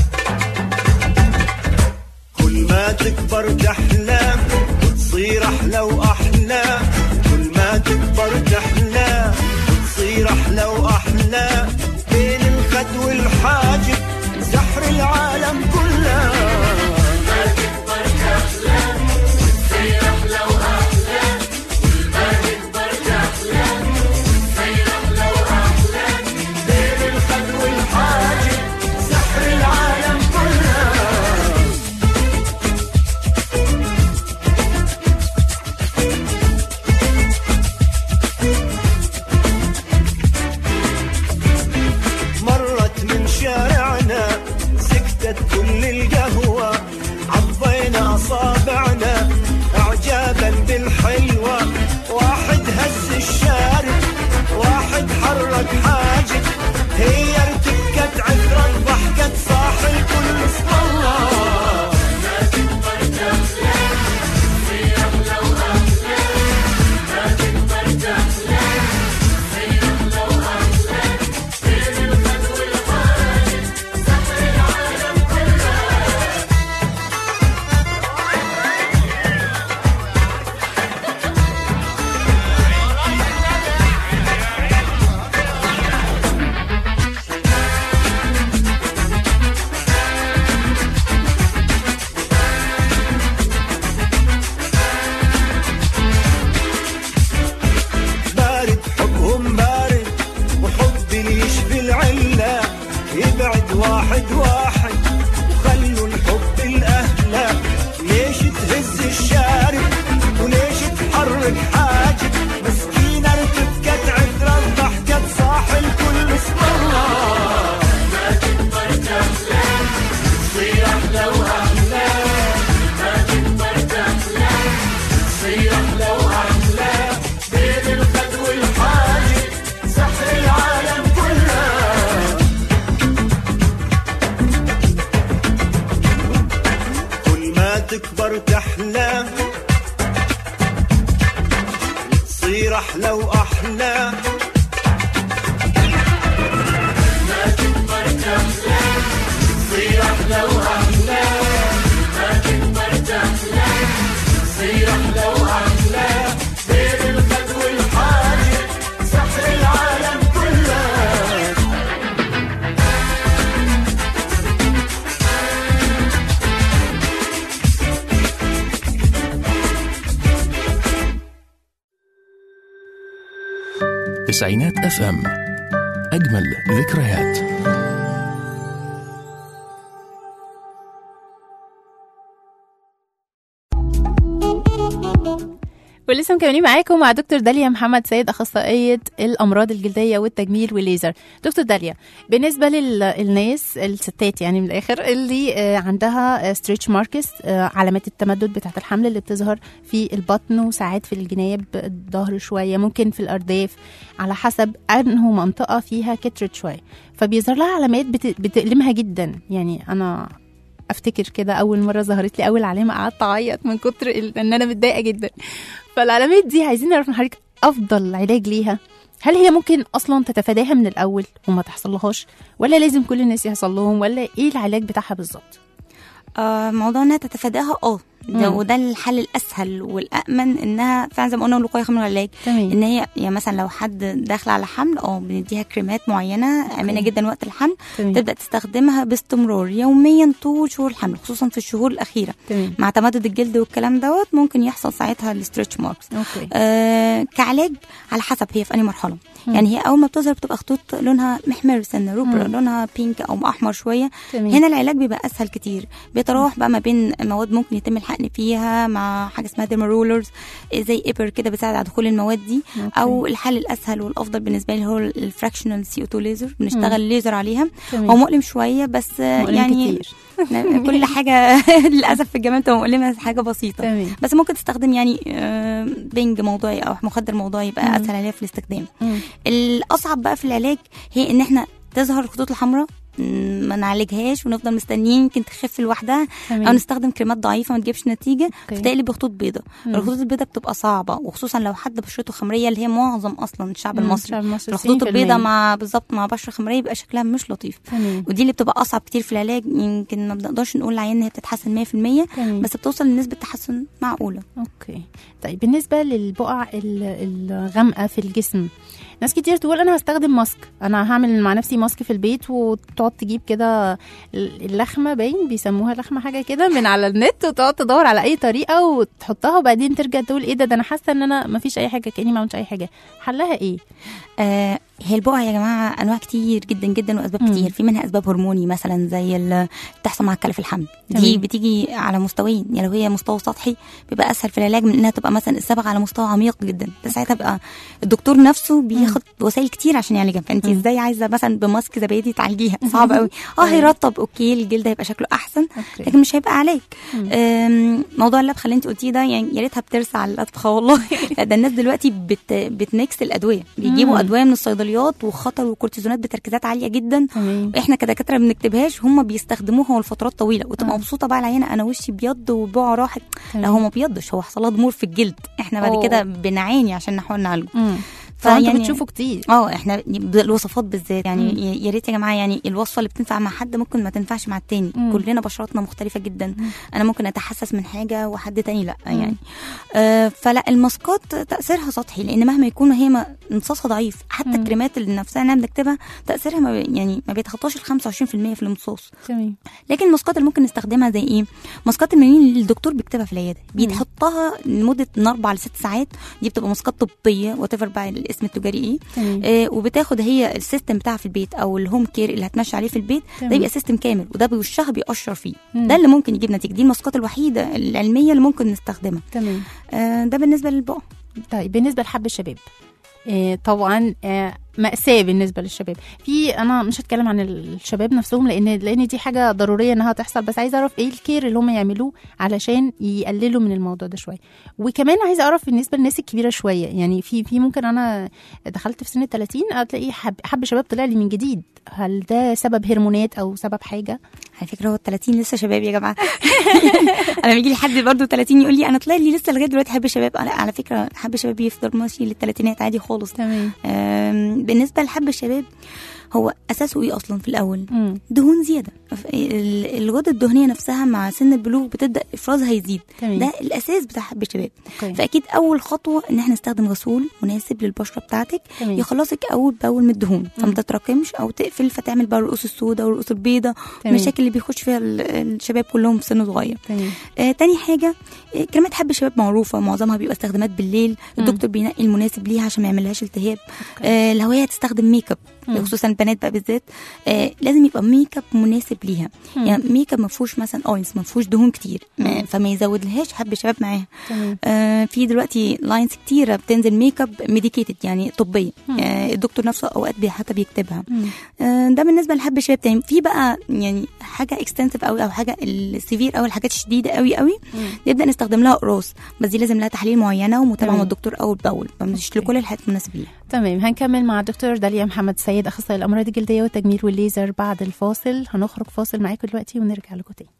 Speaker 11: كل ما تكبر تحلى وتصير احلى واحلى كل ما تكبر تحلى وتصير احلى واحلى بين الخد والحاجب سحر العالم كله ما تكبر تحلى وتصير احلى واحلى ما تكبر تحلى وتصير احلى واحلى بين الخد والحاجب سحر العالم كله مرت من شارعنا سكتت كل القهوة عضينا أصابعنا إعجابا بالحلوة واحد هز الشارب واحد حرك حاجب هي ارتكت عثرة ضحكت صاح الكل اسم الله ما تكبر تحلى في أحلى وأحلى ما تكبر تحلى في أحلى وأحلى بين الخد والحاجب سحر العالم كله بارد حبهم بارد وحب اللي يشفي العلة يبعد واحد واحد وخلوا الحب الأهلى ليش تهز الشارب وليش تحرك حاجب مسكينة ارتبكت عذرة ضحكت صاح الكل اسم الله ما تكبر تحلى تصير أحلى وأحلى ما تكبر تحلى تصير أحلى وأحلى بين الخد والحاجب سحر العالم كله كل ما تكبر تحلى تصير احلى واحلى ما تكبر
Speaker 8: لو أحلى ما تقدر تحلى سيرح لو أحلى بين الخد والحاجب سحر العالم كله
Speaker 1: تسعينات اف ام اجمل ذكريات
Speaker 7: ولسه مكملين معاكم مع دكتور داليا محمد سيد اخصائيه الامراض الجلديه والتجميل والليزر دكتور داليا بالنسبه للناس الستات يعني من الاخر اللي آه، عندها ستريتش ماركس علامات التمدد بتاعه الحمل اللي بتظهر في البطن وساعات في الجناب الظهر شويه ممكن في الارداف على حسب انه منطقه فيها كترت شويه فبيظهر لها علامات بت- بتألمها جدا يعني انا افتكر كده اول مره ظهرت لي اول علامه قعدت اعيط من كتر ال- ان انا متضايقه جدا فالعلامات دي عايزين نعرف من حضرتك افضل علاج ليها هل هي ممكن اصلا تتفاداها من الاول وما تحصلهاش ولا لازم كل الناس يحصل لهم ولا ايه العلاج بتاعها بالظبط
Speaker 12: آه موضوع انها تتفاداها اه ده
Speaker 7: مم.
Speaker 12: وده الحل الاسهل والامن انها فعلا زي ما قلنا الوقايه خير من العلاج
Speaker 7: تمام.
Speaker 12: ان هي يعني مثلا لو حد داخل على حمل اه بنديها كريمات معينه امنه جدا وقت الحمل
Speaker 7: تمام.
Speaker 12: تبدا تستخدمها باستمرار يوميا طول شهور الحمل خصوصا في الشهور الاخيره
Speaker 7: تمام
Speaker 12: مع تمدد الجلد والكلام دوت ممكن يحصل ساعتها الستريتش ماركس
Speaker 7: اوكي
Speaker 12: آه كعلاج على حسب هي في انهي مرحله
Speaker 7: مم.
Speaker 12: يعني هي اول ما بتظهر بتبقى خطوط لونها محمر سنه روبرا
Speaker 7: مم.
Speaker 12: لونها بينك او احمر شويه
Speaker 7: تمام.
Speaker 12: هنا العلاج بيبقى اسهل كتير بيتراوح بقى ما بين مواد ممكن يتم الحقن فيها مع حاجه اسمها ديرما رولرز زي ابر كده بتساعد على دخول المواد دي
Speaker 7: أوكي.
Speaker 12: او الحل الاسهل والافضل بالنسبه لي هو الفراكشنال سي او 2 ليزر
Speaker 7: مم.
Speaker 12: بنشتغل ليزر عليها
Speaker 7: تمام.
Speaker 12: هو مؤلم شويه بس آه،
Speaker 7: مؤلم
Speaker 12: يعني
Speaker 7: كتير.
Speaker 12: كل حاجه للاسف في الجمال بتبقى مؤلمه حاجه بسيطه
Speaker 7: تمام
Speaker 12: بس ممكن تستخدم يعني آه، بنج موضعي او مخدر موضعي يبقى
Speaker 7: مم.
Speaker 12: اسهل عليها في الاستخدام
Speaker 7: مم.
Speaker 12: الاصعب بقى في العلاج هي ان احنا تظهر الخطوط الحمراء مم، ما نعالجهاش ونفضل مستنيين يمكن تخف لوحدها
Speaker 7: تمام.
Speaker 12: او نستخدم كريمات ضعيفه ما تجيبش نتيجه
Speaker 7: أوكي.
Speaker 12: فتقلب بخطوط بيضاء
Speaker 7: مم.
Speaker 12: الخطوط البيضاء بتبقى صعبه وخصوصا لو حد بشرته خمريه اللي هي معظم اصلا الشعب
Speaker 7: مم،
Speaker 12: المصري
Speaker 7: الشعب المصري
Speaker 12: الخطوط
Speaker 7: 90%.
Speaker 12: البيضاء مع بالظبط مع بشره خمريه بيبقى شكلها مش لطيف
Speaker 7: تمام
Speaker 12: ودي اللي بتبقى اصعب كتير في العلاج يمكن ما بنقدرش نقول للعيان ان هي بتتحسن 100%
Speaker 7: تمام.
Speaker 12: بس بتوصل لنسبه تحسن معقوله
Speaker 7: اوكي طيب بالنسبه للبقع ال- الغامقه في الجسم ناس كتير تقول انا هستخدم ماسك انا هعمل مع نفسي ماسك في البيت وتقعد تجيب كده اللخمه باين بيسموها لخمه حاجه كده من على النت وتقعد تدور على اي طريقه وتحطها وبعدين ترجع تقول ايه ده ده انا حاسه ان انا ما فيش اي حاجه كاني ما عملتش اي حاجه حلها ايه
Speaker 12: آه هي البقع يا جماعه انواع كتير جدا جدا واسباب
Speaker 7: مم.
Speaker 12: كتير في منها اسباب هرموني مثلا زي ال- بتحصل مع الكلف الحمل دي
Speaker 7: تمام.
Speaker 12: بتيجي على مستويين يعني لو هي مستوى سطحي بيبقى اسهل في العلاج من انها تبقى مثلا الصبغه على مستوى عميق جدا ده ساعتها بقى الدكتور نفسه بياخد وسائل كتير عشان يعالجها فانت ازاي عايزه مثلا بماسك زبادي تعالجيها صعب قوي اه هيرطب اوكي الجلد هيبقى شكله احسن
Speaker 7: أوكي.
Speaker 12: لكن مش هيبقى علاج آم، موضوع اللبخه اللي انت قلتيه ده يعني يا ريتها بترسى على اللبخه والله لا ده الناس دلوقتي بت بتميكس الادويه بيجيبوا
Speaker 7: مم.
Speaker 12: ادويه من الصيدليات وخطر وكورتيزونات بتركيزات عاليه جدا
Speaker 7: تمام
Speaker 12: احنا كدكاتره ما بنكتبهاش هم بيستخدموها لفترات طويله وتبقى
Speaker 7: آه.
Speaker 12: مبسوطه بقى العينه انا وشي بيض وبقع راحت لا
Speaker 7: تمام.
Speaker 12: هو ما بيضش هو حصل لها ضمور في الجلد احنا بعد
Speaker 7: أوه.
Speaker 12: كده بنعاني عشان نحاول نعالجه
Speaker 7: مم. فانتوا
Speaker 12: فيعني-
Speaker 7: بتشوفوا كتير
Speaker 12: اه احنا الوصفات بالذات يعني
Speaker 7: مم.
Speaker 12: يا- يا ريت يا جماعه يعني الوصفه اللي بتنفع مع حد ممكن ما تنفعش مع التاني
Speaker 7: مم.
Speaker 12: كلنا بشراتنا مختلفه جدا
Speaker 7: مم.
Speaker 12: انا ممكن اتحسس من حاجه وحد تاني لا يعني آه فلا الماسكات تاثيرها سطحي لان مهما يكون هي ما امتصاصها ضعيف حتى
Speaker 7: مم.
Speaker 12: الكريمات اللي نفسها انا بنكتبها تاثيرها ما بي- يعني ما بيتخطاش ال 25% في الامتصاص
Speaker 7: تمام
Speaker 12: لكن الماسكات اللي ممكن نستخدمها زي ايه ماسكات المنين اللي الدكتور بيكتبها في العياده بيتحطها لمده من اربع لست ساعات دي بتبقى ماسكات طبيه وات بقى الاسم التجاري ايه
Speaker 7: تمام
Speaker 12: آه وبتاخد هي السيستم بتاعها في البيت او الهوم كير اللي هتمشي عليه في البيت
Speaker 7: تمام.
Speaker 12: ده بيبقى سيستم كامل وده بوشها بيقشر فيه
Speaker 7: مم.
Speaker 12: ده اللي ممكن يجيب نتيجه دي الماسكات الوحيده العلميه اللي ممكن نستخدمها
Speaker 7: تمام
Speaker 12: آه ده بالنسبه للبقع
Speaker 7: طيب بالنسبه لحب الشباب آه، طبعا آه، مأساة بالنسبة للشباب في أنا مش هتكلم عن الشباب نفسهم لأن لأن دي حاجة ضرورية إنها تحصل بس عايزة أعرف إيه الكير اللي هم يعملوه علشان يقللوا من الموضوع ده شوية وكمان عايزة أعرف بالنسبة للناس الكبيرة شوية يعني في في ممكن أنا دخلت في سن ال 30 هتلاقي حب حب شباب طلع لي من جديد هل ده سبب هرمونات أو سبب حاجة؟
Speaker 12: على فكره هو ال 30 لسه شباب يا جماعه انا بيجي لي حد برضه 30 يقول لي انا طلع لي لسه لغايه دلوقتي حب شباب انا على فكره حب شباب يفضل ماشي للثلاثينات عادي خالص
Speaker 7: تمام
Speaker 12: آم، بالنسبه لحب الشباب هو اساسه ايه اصلا في الاول دهون زياده ف- ال- الغده الدهنيه نفسها مع سن البلوغ بتبدا افرازها يزيد
Speaker 7: تمام.
Speaker 12: ده الاساس بتاع حب الشباب
Speaker 7: أوكي.
Speaker 12: فاكيد اول خطوه ان احنا نستخدم غسول مناسب للبشره بتاعتك
Speaker 7: تمام.
Speaker 12: يخلصك اول باول من الدهون فما
Speaker 7: مم.
Speaker 12: تتراكمش او تقفل فتعمل بقى الرؤوس السوداء والرؤوس البيضاء
Speaker 7: تمام.
Speaker 12: المشاكل اللي بيخش فيها ال- الشباب كلهم في سن صغير
Speaker 7: تمام
Speaker 12: آه تاني حاجه آه كريمات حب الشباب معروفه معظمها بيبقى استخدامات بالليل الدكتور بينقي المناسب ليها عشان ما يعملهاش التهاب آه لو هي هتستخدم ميك اب
Speaker 7: مم.
Speaker 12: خصوصا البنات بقى بالذات آه لازم يبقى ميك اب مناسب ليها
Speaker 7: مم.
Speaker 12: يعني ميك اب ما فيهوش مثلا اويلز ما فيهوش دهون كتير ما- فما يزودلهاش حب الشباب معاها
Speaker 7: تمام
Speaker 12: آه في دلوقتي لاينز كتيره بتنزل ميك اب ميديكيتد يعني طبيه
Speaker 7: مم.
Speaker 12: آه الدكتور نفسه اوقات بي- حتى بيكتبها
Speaker 7: مم.
Speaker 12: آه، ده بالنسبه لحب الشباب تاني في بقى يعني حاجه اكستنسيف قوي او حاجه السيفير قوي الحاجات الشديده قوي قوي نبدا نستخدم لها قراص بس دي لازم لها تحاليل معينه ومتابعه
Speaker 7: تمام.
Speaker 12: مع الدكتور اول باول فمش لكل الحالات مناسب ليها
Speaker 7: تمام هنكمل مع الدكتور داليا محمد سيد اخصائي الامراض الجلديه والتجميل والليزر بعد الفاصل هنخرج فاصل معاكم دلوقتي ونرجع لكم تاني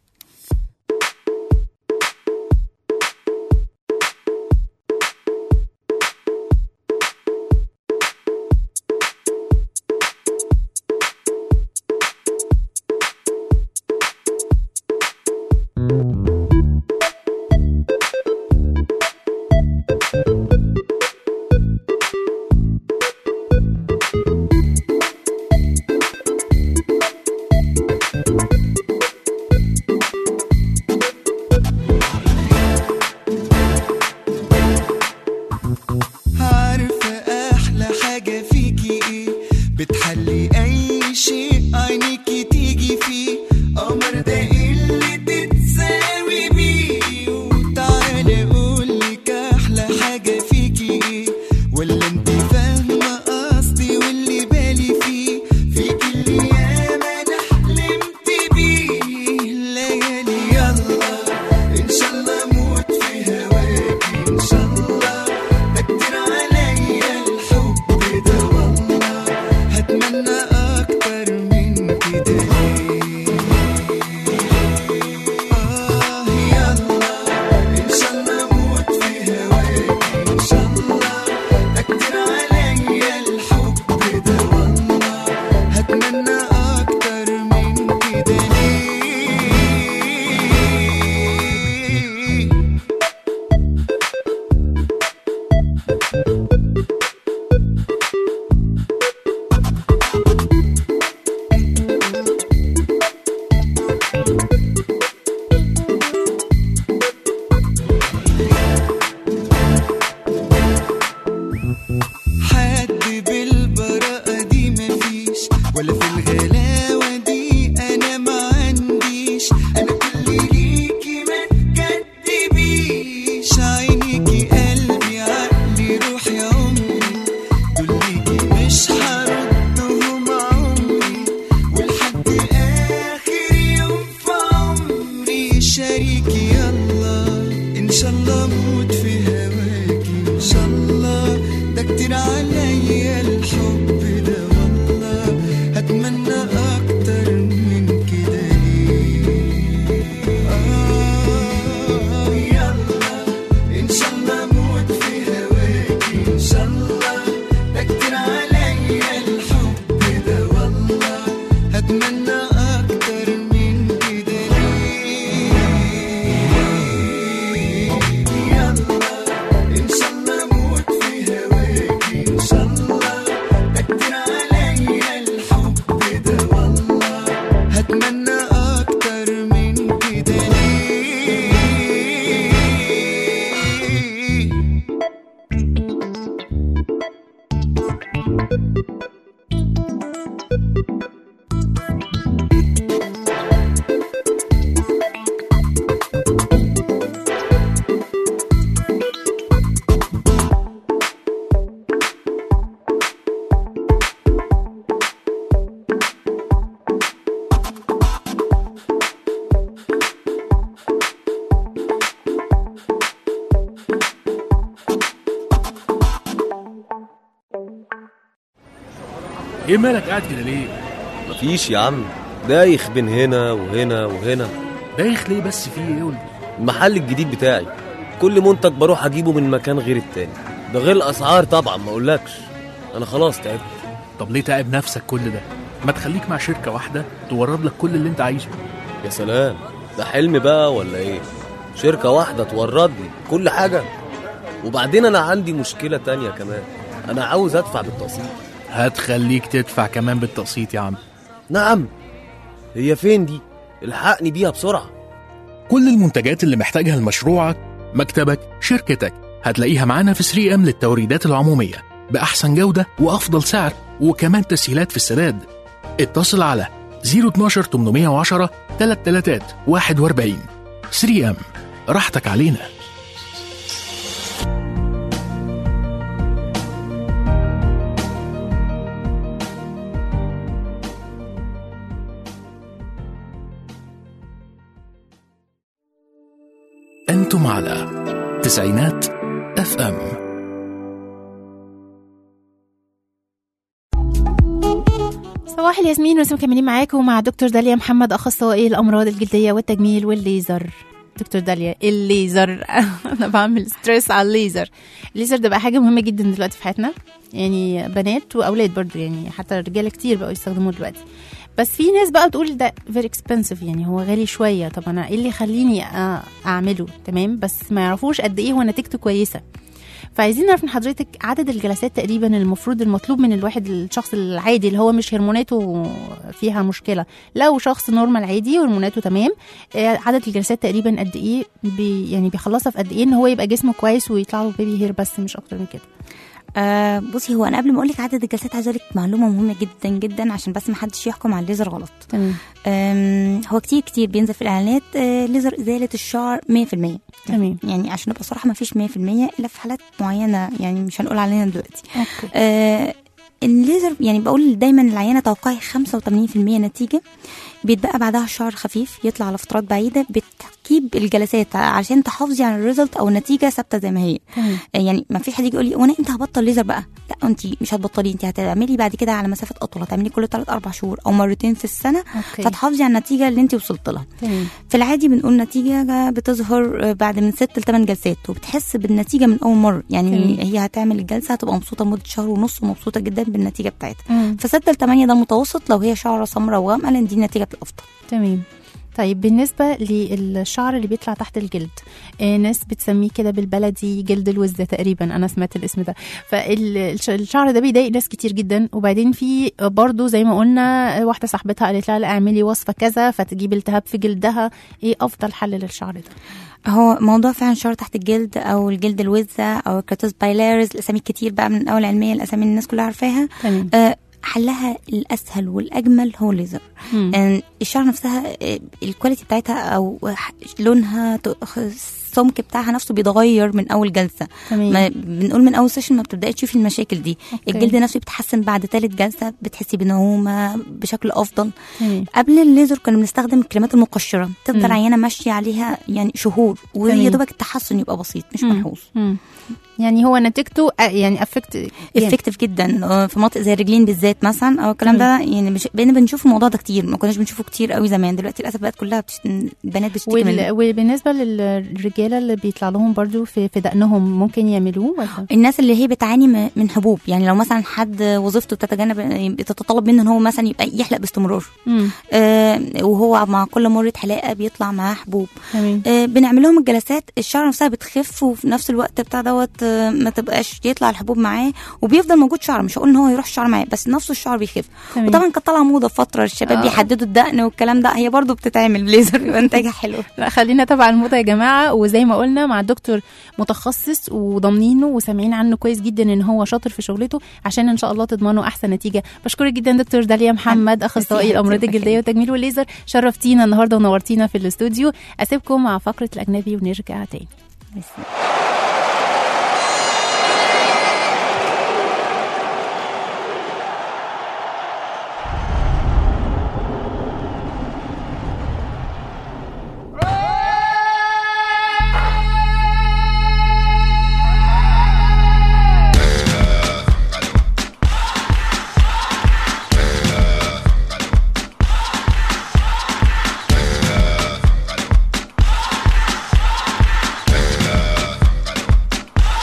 Speaker 11: عارفة أحلى حاجة فيكي إيه بتحلي أي شيء عينيكي تيجي فيه قمر ده اللي تتساوي بيه وتعالى أقولك أحلى حاجة فيكي إيه ولا أنت فاهمة قصدي واللي بالي فيه فيكي اللي ياما أنا حلمت بيه ليالي يلا إن شاء الله أموت في هواكي إن شاء الله ده كتير عليا الحب ده والله هتمنى أكتر من كده آه يلا إن شاء الله أموت في هواكي إن شاء الله ده كتير عليا الحب ده والله هتمنى أكتر من كده ليه حد بالبراءة دي مفيش ولا في الغلاوة دي أنا ما عنديش أنا كل ليكي ما تكدبيش عينيكي قلبي عقلي روحي عمري دول ليكي مش هردهم عمري ولحد آخر يوم في عمري شريكي يلا إن شاء الله أموت في هواكي إن شاء الله ده كتير عليا الحب ده والله هتمنى أكتر من كده ليه آه يلا إن شاء الله أموت في هواكي إن شاء الله ده كتير عليا الحب ده والله هتمنى أكتر من كده ليه يلا إن شاء الله أموت في هواكي إن شاء الله ده كتير عليا الحب ده والله هتمنى أكتر من كده ليه
Speaker 1: ايه مالك قاعد كده ليه؟
Speaker 3: مفيش يا عم دايخ بين هنا وهنا وهنا
Speaker 1: دايخ ليه بس في ايه قول لي؟
Speaker 3: المحل الجديد بتاعي كل منتج بروح اجيبه من مكان غير التاني ده غير الاسعار طبعا ما اقولكش انا خلاص تعبت
Speaker 1: طب ليه تعب نفسك كل ده؟ ما تخليك مع شركه واحده تورد لك كل اللي انت عايزه
Speaker 3: يا سلام ده حلم بقى ولا ايه شركة واحدة تورد لي كل حاجة وبعدين انا عندي مشكلة تانية كمان انا عاوز ادفع بالتقسيط
Speaker 1: هتخليك تدفع كمان بالتقسيط يا عم
Speaker 3: نعم هي فين دي الحقني بيها بسرعة
Speaker 1: كل المنتجات اللي محتاجها لمشروعك مكتبك شركتك هتلاقيها معانا في 3 ام للتوريدات العمومية بأحسن جودة وأفضل سعر وكمان تسهيلات في السداد اتصل على 012 810 33 41 3 ام راحتك علينا أنتم على تسعينات اف ام
Speaker 7: صباح الياسمين ولسه مكملين معاكم مع دكتور داليا محمد اخصائي الامراض الجلديه والتجميل والليزر دكتور داليا الليزر انا بعمل ستريس على الليزر الليزر ده بقى حاجه مهمه جدا دلوقتي في حياتنا يعني بنات واولاد برضو يعني حتى رجاله كتير بقوا يستخدموه دلوقتي بس في ناس بقى بتقول ده فيري اكسبنسيف يعني هو غالي شويه طب انا ايه اللي يخليني أ- اعمله تمام بس ما يعرفوش قد ايه هو نتيجته كويسه فعايزين نعرف من حضرتك عدد الجلسات تقريبا المفروض المطلوب من الواحد الشخص العادي اللي هو مش هرموناته فيها مشكله لو شخص نورمال عادي وهرموناته تمام آه، عدد الجلسات تقريبا قد ايه بي يعني بيخلصها في قد ايه ان هو يبقى جسمه كويس ويطلع له بيبي هير بس مش اكتر من كده
Speaker 12: آه بصي هو انا قبل ما اقول لك عدد الجلسات عايزه اقول لك معلومه مهمه جدا جدا عشان بس ما حدش يحكم على الليزر غلط
Speaker 7: تمام
Speaker 12: آم، هو كتير كتير بينزل في الاعلانات آه ليزر ازاله الشعر 100%
Speaker 7: تمام
Speaker 12: يعني عشان نبقى صراحه ما فيش 100% الا في حالات معينه يعني مش هنقول عليها دلوقتي
Speaker 7: اوكي
Speaker 12: آه الليزر يعني بقول دايما العيانه توقعي 85% نتيجه بيتبقى بعدها شعر خفيف يطلع على فترات بعيده بتركيب الجلسات عشان تحافظي على الريزلت او النتيجه ثابته زي ما هي
Speaker 7: تمام
Speaker 12: آه، يعني ما فيش حد يجي يقول لي وانا انت هبطل ليزر بقى لا انت مش هتبطلي انت هتعملي بعد كده على مسافه اطول هتعملي كل 3 4 شهور او مرتين في السنه
Speaker 7: اوكي
Speaker 12: فتحافظي على النتيجه اللي انت وصلت لها
Speaker 7: تمام
Speaker 12: في العادي بنقول نتيجة بتظهر بعد من ست لثمان جلسات وبتحس بالنتيجة من أول مرة يعني
Speaker 7: تمام.
Speaker 12: هي هتعمل الجلسة هتبقى مبسوطة مدة شهر ونص ومبسوطة جدا بالنتيجة بتاعتها
Speaker 7: مم.
Speaker 12: فستة لثمانية ده متوسط لو هي شعرة سمراء وغامقة لأن دي النتيجة الأفضل
Speaker 7: تمام طيب بالنسبة للشعر اللي بيطلع تحت الجلد آه، ناس بتسميه كده بالبلدي جلد الوزة تقريبا أنا سمعت الاسم ده فالشعر ده بيضايق ناس كتير جدا وبعدين في برضو زي ما قلنا واحدة صاحبتها قالت لها لا اعملي وصفة كذا فتجيب التهاب في جلدها ايه أفضل حل للشعر ده
Speaker 12: هو موضوع فعلا شعر تحت الجلد أو الجلد الوزة أو الكراتوس بايلاريز الأسامي كتير بقى من الأول علمية الأسامي اللي الناس كلها عارفاها
Speaker 7: تمام
Speaker 12: آه، حلها الاسهل والاجمل هو الليزر
Speaker 7: مم.
Speaker 12: يعني الشعر نفسها آه، الكواليتي بتاعتها او ح- لونها ت- السمك بتاعها نفسه بيتغير من اول جلسه
Speaker 7: تمام
Speaker 12: ما بنقول من اول سيشن ما بتبداي تشوفي المشاكل دي
Speaker 7: أوكي.
Speaker 12: الجلد نفسه بيتحسن بعد ثالث جلسه بتحسي بنعومه بشكل افضل
Speaker 7: تمام
Speaker 12: قبل الليزر كنا بنستخدم الكريمات المقشره تفضل
Speaker 7: مم.
Speaker 12: عيانه ماشيه عليها يعني شهور ويا
Speaker 7: تمام.
Speaker 12: دوبك التحسن يبقى بسيط مش
Speaker 7: مم.
Speaker 12: ملحوظ
Speaker 7: مم. يعني هو نتيجته آه، يعني افكت يعني
Speaker 12: افكتيف جدا آه، في مناطق زي الرجلين بالذات مثلا او الكلام ده يعني مش بقينا بنشوف الموضوع ده كتير ما كناش بنشوفه كتير قوي زمان دلوقتي للاسف بقت كلها بتش... البنات بتشتكي
Speaker 7: وال...
Speaker 12: منه
Speaker 7: وبالنسبة للرجالة اللي بيطلع لهم برضو في, في دقنهم ممكن يعملوه ولا
Speaker 12: الناس اللي هي بتعاني م- من حبوب يعني لو مثلا حد وظيفته بتتجنب بتتطلب منه ان هو مثلا يبقى يحلق باستمرار
Speaker 7: مم.
Speaker 12: آه وهو مع كل مرة حلاقة بيطلع معاه حبوب
Speaker 7: تمام
Speaker 12: آه بنعمل لهم الجلسات الشعر نفسها بتخف وفي نفس الوقت بتاع دوت آه ما تبقاش يطلع الحبوب معاه وبيفضل موجود شعر مش هقول ان هو يروح الشعر معاه بس نفسه الشعر بيخف
Speaker 7: تمام.
Speaker 12: وطبعا كانت طالعه موضه فتره الشباب
Speaker 7: آه.
Speaker 12: بيحددوا الدقن والكلام ده هي برضو بتتعمل بليزر بيبقى انتاجها حلو
Speaker 7: لا خلينا تبع الموضة يا جماعة وزي ما قلنا مع دكتور متخصص وضامنينه وسامعين عنه كويس جدا ان هو شاطر في شغلته عشان ان شاء الله تضمنوا احسن نتيجة بشكرك جدا دكتور داليا محمد اخصائي
Speaker 12: ميرسي يا
Speaker 7: الامراض
Speaker 12: حبيبتي،
Speaker 7: الجلدية
Speaker 12: ربنا
Speaker 7: والتجميل والليزر شرفتينا النهارده ونورتينا في الاستوديو اسيبكم مع فقرة الاجنبي ونرجع تاني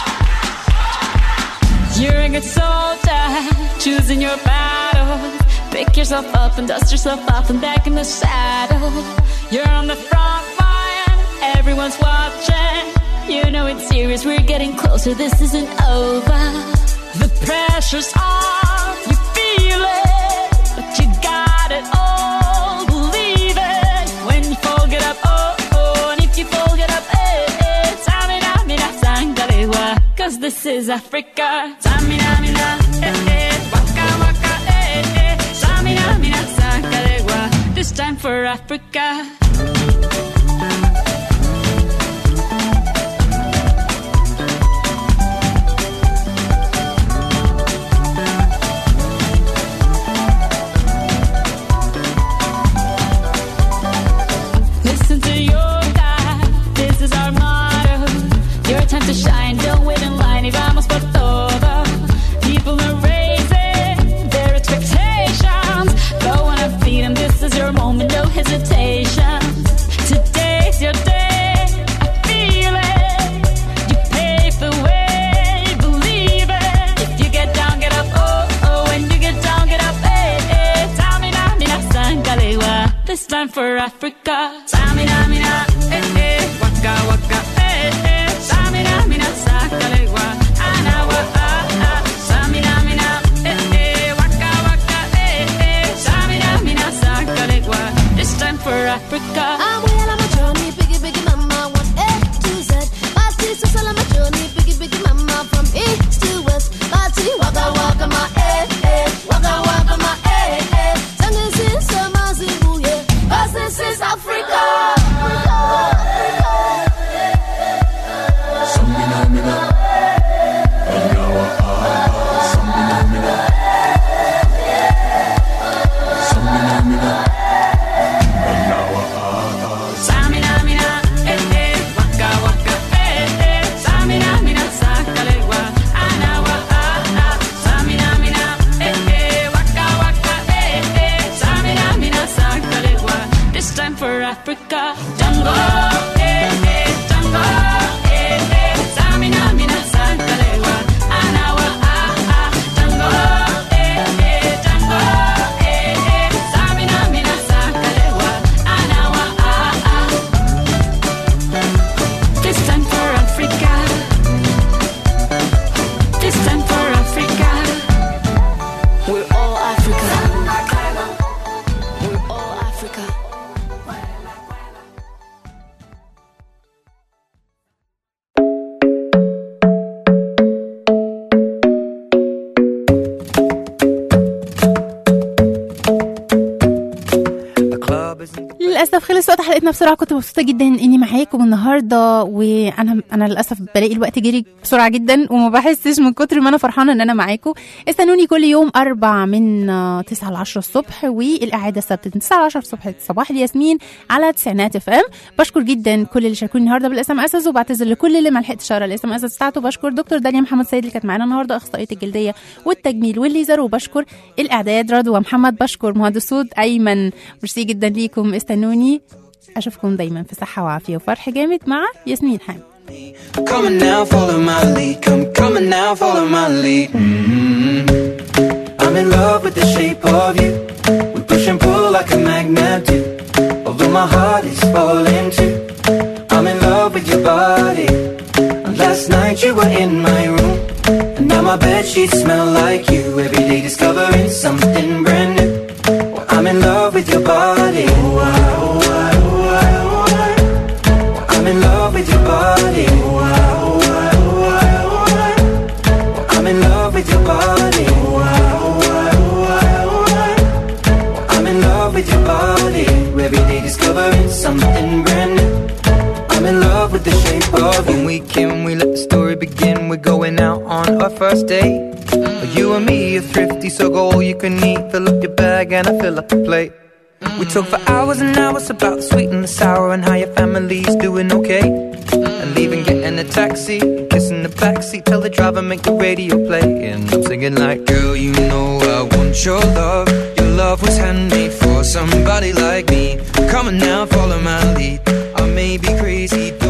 Speaker 13: You're a good soldier, choosing your battles. Pick yourself up and dust yourself off and back in the saddle. You're on the front line, everyone's watching. You know it's serious, we're getting closer, this isn't over. The pressure's on, you feel it, but you got it all. Believe it when you fall, get up, oh, oh, and if you fall, get up, eh, eh. Samina, mina, sangalewa, cause this is Africa. Samina, mina, eh, eh, waka, waka, eh, eh. Samina, mina, sangalewa, this time for Africa. Listen to your God, this is our motto. Your time to shine, don't wait in line y vamos por todo. People are raising their expectations. Go on and feed them, this is your moment, no hesitation. Today's your day, I feel it. You pave the way, believe it. If you get down, get up, oh, oh. When you get down, get up, eh, eh. Tamina, mina, sangalewa. This time for Africa. Tamina, mina, eh, eh. Waka, waka, eh, eh. Tamina, mina, sangalewa. Anawa, ah, ah. Tamina, mina, eh, eh. Waka, waka, eh, eh. Tamina, mina, sangalewa. This time for Africa.
Speaker 14: I'm way on my journey, biggie, biggie, mama, one A to Z. Party, so sell my journey, biggie, biggie, mama, from east to west. Party, waka, waka, my eh, eh, waka, waka, my eh, eh. Tango, sin, sama, zibu, yeah. 'Cause this is Africa.
Speaker 13: Samina, mina, eh, eh, waka, waka, eh, eh. Samina, mina, sakalewa, anawa, ah, ah. Samina, mina, eh, eh, waka, waka, eh, eh. Samina, mina, sakalewa. This time for Africa. Jungle, eh, eh, jungle, eh, eh. Samina, mina, sakalewa, anawa, ah, ah. Jungle, eh, eh, jungle, eh, eh. Samina, mina, sakalewa, anawa, ah, ah. This time for Africa. This time for Africa. We're all Africa. We're all Africa.
Speaker 7: للاسف خلص وقت حلقتنا بسرعه كنت مبسوطه جدا اني معاكم النهارده وانا انا للاسف بلاقي الوقت جري بسرعه جدا وما بحسش من كتر ما انا فرحانه ان انا معاكم استنوني كل يوم اربع من آه، 9 ل 10 الصبح والاعاده السبت من 9 ل 10 الصبح صباح الياسمين على تسعينات اف ام بشكر جدا كل اللي شاركوني النهارده بالاس ام اس وبعتذر لكل اللي ما لحقتش اقرا الاس ام اس بتاعته بشكر دكتور داليا محمد سيد اللي كانت معانا النهارده اخصائيه الجلديه والتجميل والليزر وبشكر الاعداد رضوى محمد بشكر مهندس صوت ايمن ميرسي جدا ليكم استنوني اشوفكم دايما في صحه وعافيه وفرح جامد مع ياسمين حامد
Speaker 15: Come on now, follow my lead. Come, come on now, follow my lead. Mhm. I'm in love with the shape of you. We push and pull like a magnet do. Although my heart is falling too. I'm in love with your body. And last night you were in my room. And now my bed sheets smell like you. Every day discovering something brand new. Well, I'm in love with your body. Oh, I, oh, I, oh, I, oh, I. I'm in love with your body. Oh, I, oh, I, oh, I, oh, I. I'm in love with your body. Oh, I, oh, I, oh, I, oh, I. I'm in love with your body. Every day discovering something brand new. I'm in love with the shape of you. When we can, we let the story begin. We're going out on our first date. You and me are thrifty, so go all you can eat. Fill up your bag and I fill up the plate. We talk for hours and hours about the sweet and the sour and how your family's doing okay. And leaving, getting a taxi, kissing the backseat, tell the driver make the radio play. And I'm singing like, girl, you know I want your love. Your love was handmade for somebody like me. Come on now, follow my lead. I may be crazy,